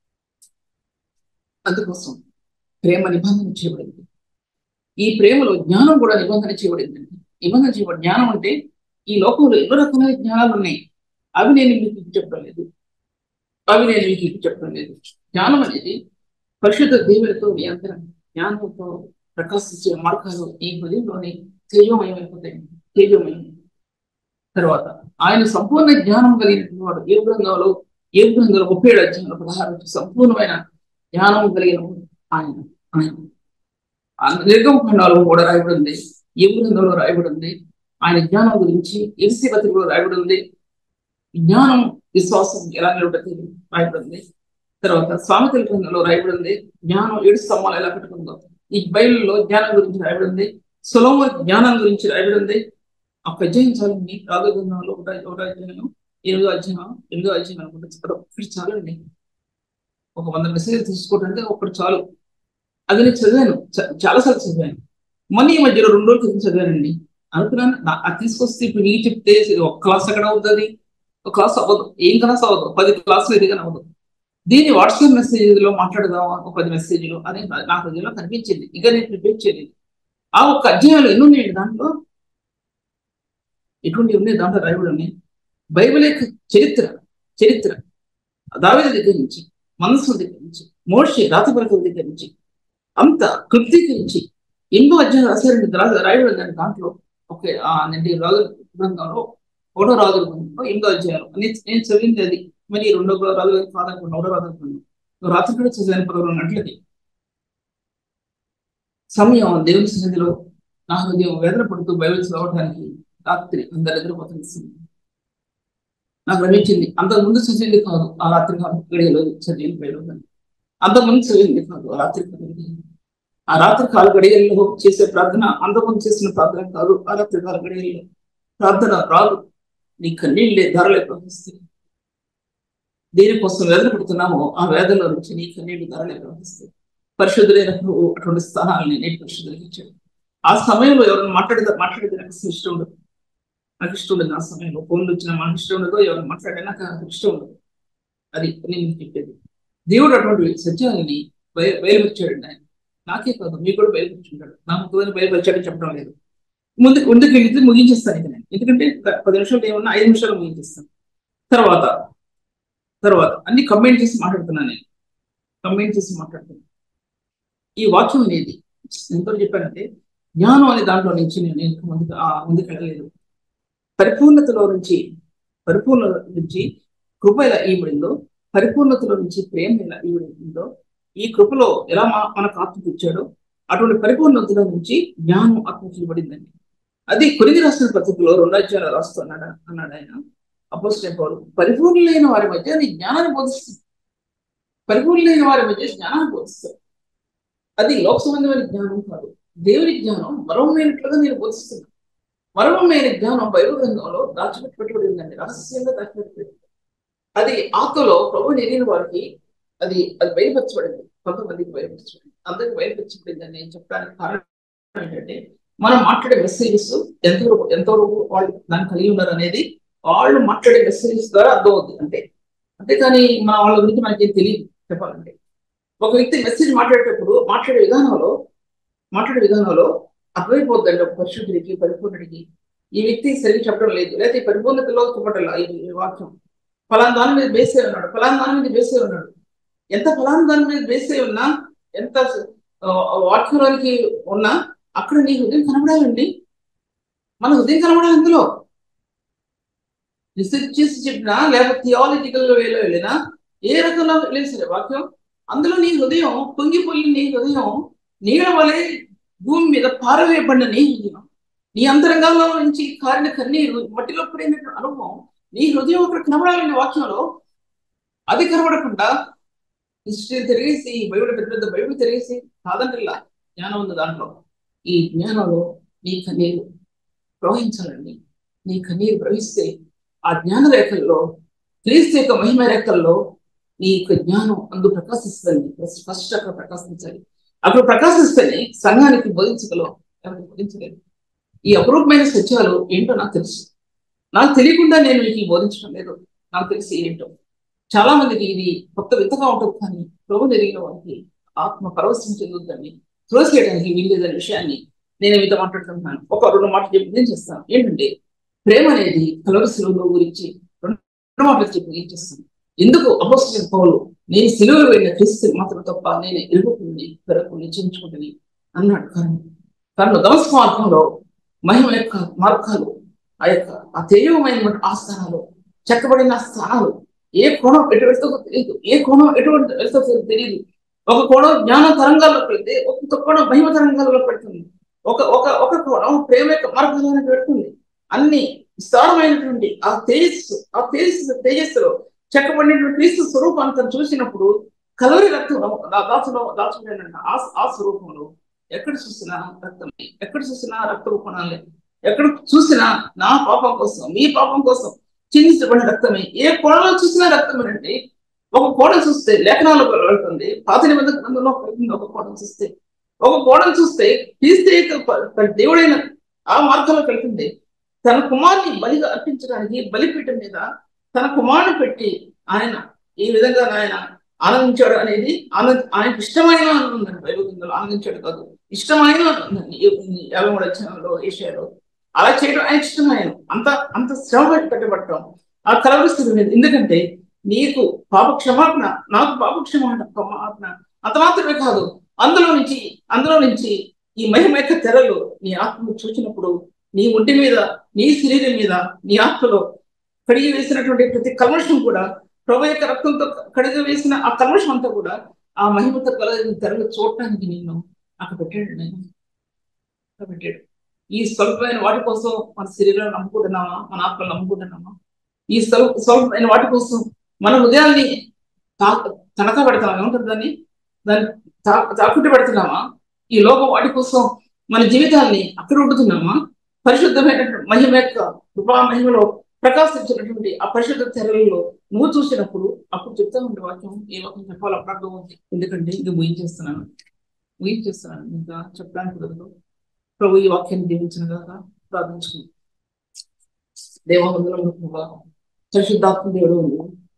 అందుకోసం ప్రేమ నిబంధన చేయబడింది ఈ ప్రేమలో జ్ఞానం కూడా నిబంధన చేయబడిందండి నిబంధన చేయబడి జ్ఞానం అంటే ఈ లోకంలో ఎన్నో రకమైన జ్ఞానాలు ఉన్నాయి అవి నేను మీకు చెప్పడం లేదు అవి నేను మీకు చెప్పడం లేదు జ్ఞానం అనేది పరిశుద్ధ దేవులతో మీ అంతరం జ్ఞానంతో ప్రకాశించే మార్గాలు ఈ హృదయంలోనే తేజోమయమైపోతాయి తేజోమయం తర్వాత ఆయన సంపూర్ణ జ్ఞానం కలిగిన వాడు ఏ బృందంలో ఏ బృందంలో ముప్పై ఏడు అధ్యాయంలో పదహారు సంపూర్ణమైన జ్ఞానం కలిగిన ఆయన ఆయన నిర్గమఖండాలో కూడా రాయబడి ఉంది ఏ బృందంలో రాయబడి ఉంది ఆయన జ్ఞానం గురించి ఎల్సి పత్రికలో రాయబడి ఉంది జ్ఞానం విశ్వాసం ఎలా నిలబడి రాయబడి ఉంది తర్వాత స్వామితల గ్రంథంలో రాయబడి ఉంది జ్ఞానం ఏడు స్తంభాలు ఎలా పెట్టుకుందో ఈ బైబిల్లో జ్ఞానం గురించి రాయబడి ఉంది సులభ జ్ఞానం గురించి రాయబడి ఉంది ఆ అధ్యాయం చాలండి రాగ గ్రంథంలో ఒకటి ఒకటో అధ్యాయం ఎనిమిదో అధ్యాయం ఎనిమిదో అధ్యాయం అనుకుంటే ఒకటి చాలండి ఒక వంద మెసేజ్ తీసుకోవడానికి ఒకటి చాలు అది నేను చదివాను చాలాసార్లు చదివాను మొన్న ఈ మధ్యలో రెండు రోజుల క్రితం చదివానండి అనుకున్నాను అది తీసుకొస్తే ఇప్పుడు మీకు చెప్తే ఒక క్లాస్ ఎక్కడ అవుతుంది ఒక క్లాస్ అవ్వదు ఏం క్లాస్ అవ్వదు పది క్లాసులు ఎదిగానే అవ్వదు దీన్ని వాట్సాప్ మెసేజ్ లో మాట్లాడదాం ఒక పది మెసేజ్లు అని నా హృదయంలో కనిపించింది ఇక నేను ప్రిపేర్ చేయలేదు ఆ ఒక్క అధ్యాయాలు ఎన్ని ఉన్నాయండి దాంట్లో ఎటువంటి ఉన్నాయి దాంట్లో రాయబడి ఉన్నాయి బైబిల్ యొక్క చరిత్ర చరిత్ర దావేద దగ్గర నుంచి మనస్సుల దగ్గర నుంచి మోషి రాతపరకల దగ్గర నుంచి అంత కృప్తీకరించి ఎన్నో అధ్యాయాలు రాశారండి రాయబడి దాని దాంట్లో ఓకే అంటే రాజు గ్రంథంలో ఒకటో రాజు గ్రంథంలో ఎనిమిదో అధ్యాయాలు నేను చదివింది అది మరి రెండో రాజు గారి ఫాదర్ ఒకటో రాజు అనుకున్నాను రాత్రి కూడా చదివాను పదకొండు గంటలకి సమయం దేవుని సన్నిధిలో నా హృదయం వేదన పడుతూ బైబిల్ చదవడానికి రాత్రి అందరి నిద్రపోతుంది నాకు లభించింది అంతకు ముందు చదివింది కాదు ఆ రాత్రి కాదు గడియలో చదివింది బైబిల్ అంతకుముందు చదివింది కాదు ఆ రాత్రి కాదు ఆ రాత్రి కాల గడియల్లో చేసే ప్రార్థన అంతకుముందు చేసిన ప్రార్థన కాదు ఆ రాత్రి కాల గడియల్లో ప్రార్థన రాదు నీ కన్నీళ్ళే ధరలే ప్రవహిస్తాయి దేనికోసం వేదన పడుతున్నామో ఆ వేదనలో నుంచి నీ కన్నీళ్లు ధరలే ప్రవహిస్తాయి పరిశుద్ధులైన ప్రభు అటువంటి స్థానాలని నేను పరిశుద్ధులకు ఇచ్చాడు ఆ సమయంలో ఎవరైనా మాట్లాడితే మాట్లాడితే నాకు అసలు ఇష్టం ఉండదు నాకు ఇష్టం ఉండదు ఆ సమయంలో ఫోన్లు వచ్చినా మనకు ఇష్టం ఉండదు ఎవరు మాట్లాడినా నాకు ఇష్టం ఉండదు అది నేను చెప్పేది దేవుడు అటువంటి సత్యాలని బయ బయలుపరిచాడు ఆయన నాకే కాదు మీకు కూడా బయలుపరిచుంటాడు నా ముఖ్యమైన బయలుపరిచాడని చెప్పడం లేదు ముందు ముందుకు వెళ్తే ముగించేస్తాను ఇక నేను ఎందుకంటే పది నిమిషాలు ఏమన్నా ఐదు నిమిషాలు ముగించేస్తాను తర్వాత తర్వాత అన్ని కంబైన్ చేసి మాట్లాడుతున్నాను నేను కంబైన్ చేసి మాట్లాడుతున్నాను ఈ వాక్యం అనేది ఎంతో చెప్పానంటే జ్ఞానం అనే దాంట్లో నుంచి నేను ఇంకా ముందుకు ముందుకు వెళ్ళలేదు పరిపూర్ణతలో నుంచి పరిపూర్ణ నుంచి కృప ఎలా ఇవ్వబడిందో పరిపూర్ణతలో నుంచి ప్రేమ ఎలా ఇవ్వబడిందో ఈ కృపలో ఎలా మనకు ఆత్మకి ఇచ్చాడో అటువంటి పరిపూర్ణతలో నుంచి జ్ఞానం ఆత్మకి ఇవ్వబడిందండి అది కొరిది రాసిన పత్రికలో రెండు అధ్యాయాలు రాస్తున్నాడు అన్నాడు ఆయన అపోజిట్ పౌరు పరిపూర్ణులైన వారి మధ్య నీ జ్ఞానాన్ని బోధిస్తుంది పరిపూర్ణులైన వారి మధ్య జ్ఞానాన్ని బోధిస్తారు అది లోక సంబంధమైన జ్ఞానం కాదు దేవుని జ్ఞానం మరవమైనట్లుగా నేను బోధిస్తున్నాను మరవమైన జ్ఞానం బైబిల్ గ్రంథంలో దాచిపెట్టుబడి ఉందండి రహస్యంగా దాచిపెట్టుబడి అది ఆత్మలో ప్రభు ఎరిగిన వారికి అది అది బయలుపరచబడింది కొంతమందికి బయలుపరచబడింది అందరికి బయలుపరచబడింది అని నేను చెప్పడానికి కారణం ఏంటంటే మనం మాట్లాడే మెసేజెస్ ఎంతవరకు ఎంతవరకు వాళ్ళు దాన్ని కలిగి ఉన్నారు అనేది వాళ్ళు మాట్లాడే మెసేజెస్ ద్వారా అర్థమవుతుంది అంటే అంతేకాని మన వాళ్ళ గురించి మనకేం తెలియదు చెప్పాలంటే ఒక వ్యక్తి మెసేజ్ మాట్లాడేటప్పుడు మాట్లాడే విధానంలో మాట్లాడే విధానంలో అర్థమైపోద్దండి ఒక పరిశుద్ధుడికి పరిపూర్ణుడికి ఈ వ్యక్తి సరిగ్గా చెప్పడం లేదు లేకపోతే పరిపూర్ణతలో చెప్పడం ఈ వాక్యం ఫలానా దాని మీద బేసే ఉన్నాడు ఫలానా దాని మీద బేసే ఉన్నాడు ఎంత ఫలానా దాని మీద బేసే ఉన్నా ఎంత వాక్యంలోనికి ఉన్నా అక్కడ నీ హృదయం కనబడాలండి మన హృదయం కనబడాలి అందులో రీసెర్చ్ చేసి చెప్పినా లేకపోతే థియాలజికల్ వేలో వెళ్ళినా ఏ రకంలో వెళ్ళిన సరే వాక్యం అందులో నీ హృదయం పొంగిపోయి నీ హృదయం నీళ్ళ వలె భూమి మీద పారవేయబడిన నీ హృదయం నీ అంతరంగంలో నుంచి కారిన కన్నీరు మట్టిలో పడిన అనుభవం నీ హృదయం అక్కడ కనబడాలండి వాక్యంలో అది కనబడకుండా హిస్టరీ తిరిగేసి బైబిల్ పెద్ద పెద్ద బైబిల్ తిరిగేసి కాదంటల్లా జ్ఞానం ఉంది దాంట్లో ఈ జ్ఞానంలో నీ కన్నీరు ప్రవహించాలండి నీ కన్నీరు ప్రవహిస్తే ఆ జ్ఞాన రేఖల్లో క్రీస్తు యొక్క మహిమ రేఖల్లో నీ యొక్క జ్ఞానం అందు ప్రకాశిస్తుంది ఫస్ట్ అక్కడ ప్రకాశించాలి అక్కడ ప్రకాశిస్తేనే సంఘానికి బోధించగలవు ఎవరికి బోధించలేదు ఈ అపరూపమైన సత్యాలు ఏంటో నాకు తెలుసు నాకు తెలియకుండా నేను మీకు బోధించడం లేదు నాకు తెలిసి ఏంటో చాలా మందికి ఇది కొత్త వింతగా ఉంటుంది కానీ ప్రభు జరిగిన వారికి ఆత్మ పరవశం చెందుద్దని త్రోసేయడానికి వీల్లేదనే విషయాన్ని నేను మీతో మాట్లాడుతున్నాను ఒక రెండు మాటలు చెప్పి నేను చేస్తాను ఏంటంటే ప్రేమ అనేది కలవ శిలువలో గురించి రెండు మాటలు చెప్పి ఏం చేస్తాను ఎందుకు అపోజిట్ పౌలు నేను సిలువ వెళ్ళిన క్రీస్తు మాత్రం తప్ప నేను ఎరుగుకుని పెరకు నిశ్చయించుకుంటుని అన్నాడు కారణం కానీ దమస్ మార్గంలో మహిమ యొక్క మార్గాలు ఆ యొక్క ఆ తేజమైన ఆస్థానాలు చెక్కబడిన స్థానాలు ఏ కోణం ఎటు వెళ్తుందో తెలియదు ఏ కోణం ఎటువంటి వెళ్తుందో తెలియదు ఒక కోణం జ్ఞాన తరంగాల్లోకి వెళ్తే ఒక కోణం మహిమ తరంగాల్లోకి పెడుతుంది ఒక ఒక ఒక కోణం ప్రేమ యొక్క మార్గాలను పెడుతుంది అన్ని విస్తారమైనటువంటి ఆ తేజస్సు ఆ తేజస్సు తేజస్సులో చెక్కబడినటువంటి క్రీస్తు స్వరూపాన్ని తను చూసినప్పుడు కలవరి రక్తం దాచులో దాచుకునేనంట ఆ ఆ స్వరూపంలో ఎక్కడ చూసినా రక్తమే ఎక్కడ చూసినా రక్త రూపణాలే ఎక్కడ చూసినా నా పాపం కోసం మీ పాపం కోసం చిందించబడిన రక్తమే ఏ కోణంలో చూసినా రక్తమేనండి ఒక కోణం చూస్తే లేఖనాల్లో వెళ్తుంది పాత నిబంధన గ్రంథంలో వెళ్తుంది ఒక కోణం చూస్తే ఒక కోణం చూస్తే క్రీస్తు దేవుడైన ఆ మార్గంలోకి వెళ్తుంది తన కుమార్ని బలిగా అర్పించడానికి బలిపీఠం మీద తన కుమారుని పెట్టి ఆయన ఈ విధంగా ఆయన ఆనందించాడు అనేది ఆనంద ఆయనకు ఇష్టమైన ఉందండి బైబిల్ గ్రంథంలో ఆనందించాడు కాదు ఇష్టమైన ఉందండి యాభై మూడు అధ్యాయంలో ఏషియాలో అలా చేయడం ఆయన ఇష్టమైన అంత అంత శ్రమ పెట్టబడటం ఆ కలవరిస్తుంది మీద ఎందుకంటే నీకు పాప క్షమాపణ నాకు పాప క్షమాపణ క్షమాపణ అంత మాత్రమే కాదు అందులో నుంచి అందులో నుంచి ఈ మహిమ యొక్క తెరలు నీ ఆత్మను చూసినప్పుడు నీ ఒంటి మీద నీ శరీరం మీద నీ ఆత్మలో కడిగి వేసినటువంటి ప్రతి కల్మషం కూడా ప్రభు యొక్క రక్తంతో కడిగి వేసిన ఆ కల్మషం అంతా కూడా ఆ మహిమతో కలగిన తెరలు చూడటానికి నిన్ను అక్కడ పెట్టాడు నేను పెట్టాడు ఈ స్వల్పమైన వాటి కోసం మన శరీరాన్ని నమ్ముకుంటున్నామా మన ఆత్మలు నమ్ముకుంటున్నామా ఈ స్వల్ప స్వల్పమైన వాటి కోసం మన హృదయాన్ని తనఖా పెడతాం ఏమంటారు దాన్ని దాన్ని తా- తాకుట్టు పెడుతున్నామా ఈ లోక వాటి కోసం మన జీవితాన్ని అక్కడ ఉంటున్నామా పరిశుద్ధమైనటువంటి మహిమ యొక్క కృపా మహిమలో ప్రకాశించినటువంటి ఆ పరిశుద్ధ తెరలలో నువ్వు చూసినప్పుడు అప్పుడు చెప్తా ఉండే వాక్యం ఏ వాక్యం చెప్పాలో అప్పుడు అర్థం ఉంది ఎందుకంటే ఇంకా ముగించేస్తున్నాను ముగించేస్తున్నాను ఇంకా చెప్పడానికి కుదరదు ప్రభు ఈ వాక్యాన్ని దీవించిన కాక ప్రార్థించుకుంది దేవవందనము ప్రభా పరిశుద్ధాత్మ దేవుడు ఉంది.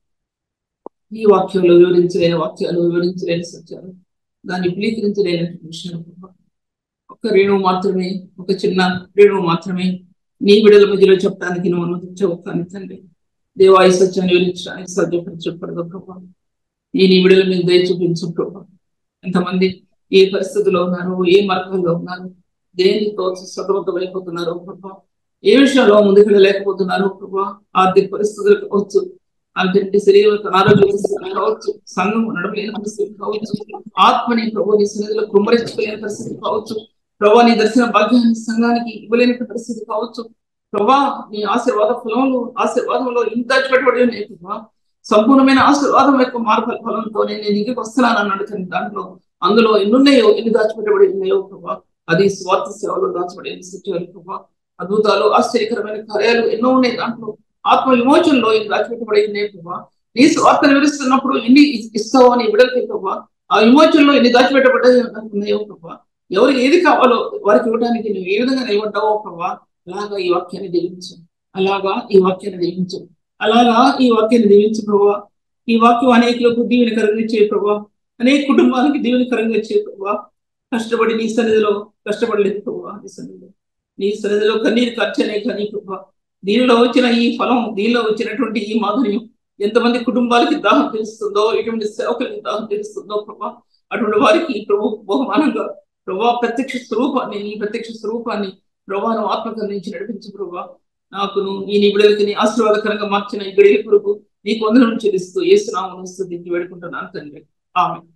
ఈ వాక్యంలో వివరించలేని వాక్యాలు వివరించలేని సత్యాలు దాన్ని విలీకరించలేని విషయం ప్రభా ఒక రేణువు మాత్రమే ఒక చిన్న రేణువు మాత్రమే నీ బిడల మధ్యలో చెప్పడానికి నువ్వు అనుమతించవు కానీ తండ్రి దేవా ఈ సత్యాన్ని వివరించడానికి సాధ్యపరచబడదు ప్రభా ఈ నీ బిడల మీద దయ చూపించు ప్రభా ఎంతమంది ఏ పరిస్థితిలో ఉన్నారు ఏ మార్గంలో ఉన్నారు దేనితో సతమతమైపోతున్నారు ప్రభా ఏ విషయంలో ముందుకెళ్ళలేకపోతున్నారు ప్రభా ఆర్థిక పరిస్థితులు కావచ్చు అంటే శరీర ఆరోగ్య పరిస్థితులు కావచ్చు సంఘం నడవలేని పరిస్థితి కావచ్చు ఆత్మని ప్రభు నీ సన్నిధిలో కుమ్మరించుకోలేని పరిస్థితి కావచ్చు ప్రభా నీ దర్శన భాగ్యాన్ని సంఘానికి ఇవ్వలేని పరిస్థితి కావచ్చు ప్రభా నీ ఆశీర్వాద ఫలంలో ఆశీర్వాదంలో ఇంత దాచిపెట్టబడి ఉన్నాయి ప్రభా సంపూర్ణమైన ఆశీర్వాదం యొక్క మార్పు ఫలంతో నేను ఇంటికి వస్తున్నాను అన్నాడు కానీ దాంట్లో అందులో ఎన్నున్నాయో ఎన్ని దాచిపెట్టబడి ఉన్నాయో ప్రభా అది స్వార్థ సేవలో దాచబడి సత్యాలు ప్రభా అద్భుతాలు ఆశ్చర్యకరమైన కార్యాలు ఎన్నో ఉన్నాయి దాంట్లో ఆత్మ విమోచనలో ఇది దాచిపెట్టబడి ఉన్నాయి ప్రభా నీ స్వార్థను వివరిస్తున్నప్పుడు ఎన్ని ఇస్తావో అని విడలకి ప్రభా ఆ విమోచనలో ఎన్ని దాచిపెట్టబడి ఉన్నాయో ప్రభా ఎవరికి ఏది కావాలో వారికి ఇవ్వడానికి నువ్వు ఏ విధంగా నిలబడ్డావో ప్రభా అలాగా ఈ వాక్యాన్ని దీవించు అలాగా ఈ వాక్యాన్ని దీవించు అలాగా ఈ వాక్యాన్ని దీవించు ప్రభా ఈ వాక్యం అనేకులకు దీవెనకరంగా చేయ ప్రభా అనేక కుటుంబాలకి దీవెనకరంగా చేయ ప్రభా కష్టపడి నీ సన్నిధిలో కష్టపడలేదు ప్రభా నీ సన్నిధిలో నీ సన్నిధిలో కన్నీరు ఖర్చనే కానీ ప్రభా దీనిలో వచ్చిన ఈ ఫలం దీనిలో వచ్చినటువంటి ఈ మాధుర్యం ఎంతమంది కుటుంబాలకి దాహం తెలుస్తుందో ఎటువంటి సేవకులకి దాహం తెలుస్తుందో ప్రభా అటువంటి వారికి ప్రభు బహుమానంగా ప్రభా ప్రత్యక్ష స్వరూపాన్ని నీ ప్రత్యక్ష స్వరూపాన్ని ప్రభాను ఆత్మకం నుంచి నడిపించు ప్రభా నాకును ఈ నీ బిడ్డలకి నీ ఆశీర్వాదకరంగా మార్చిన ఈ గడియ కొరకు నీకు వందనం చెల్లిస్తూ ఏసునామను స్థుతించి వేడుకుంటున్నాను తండ్రి ఆమె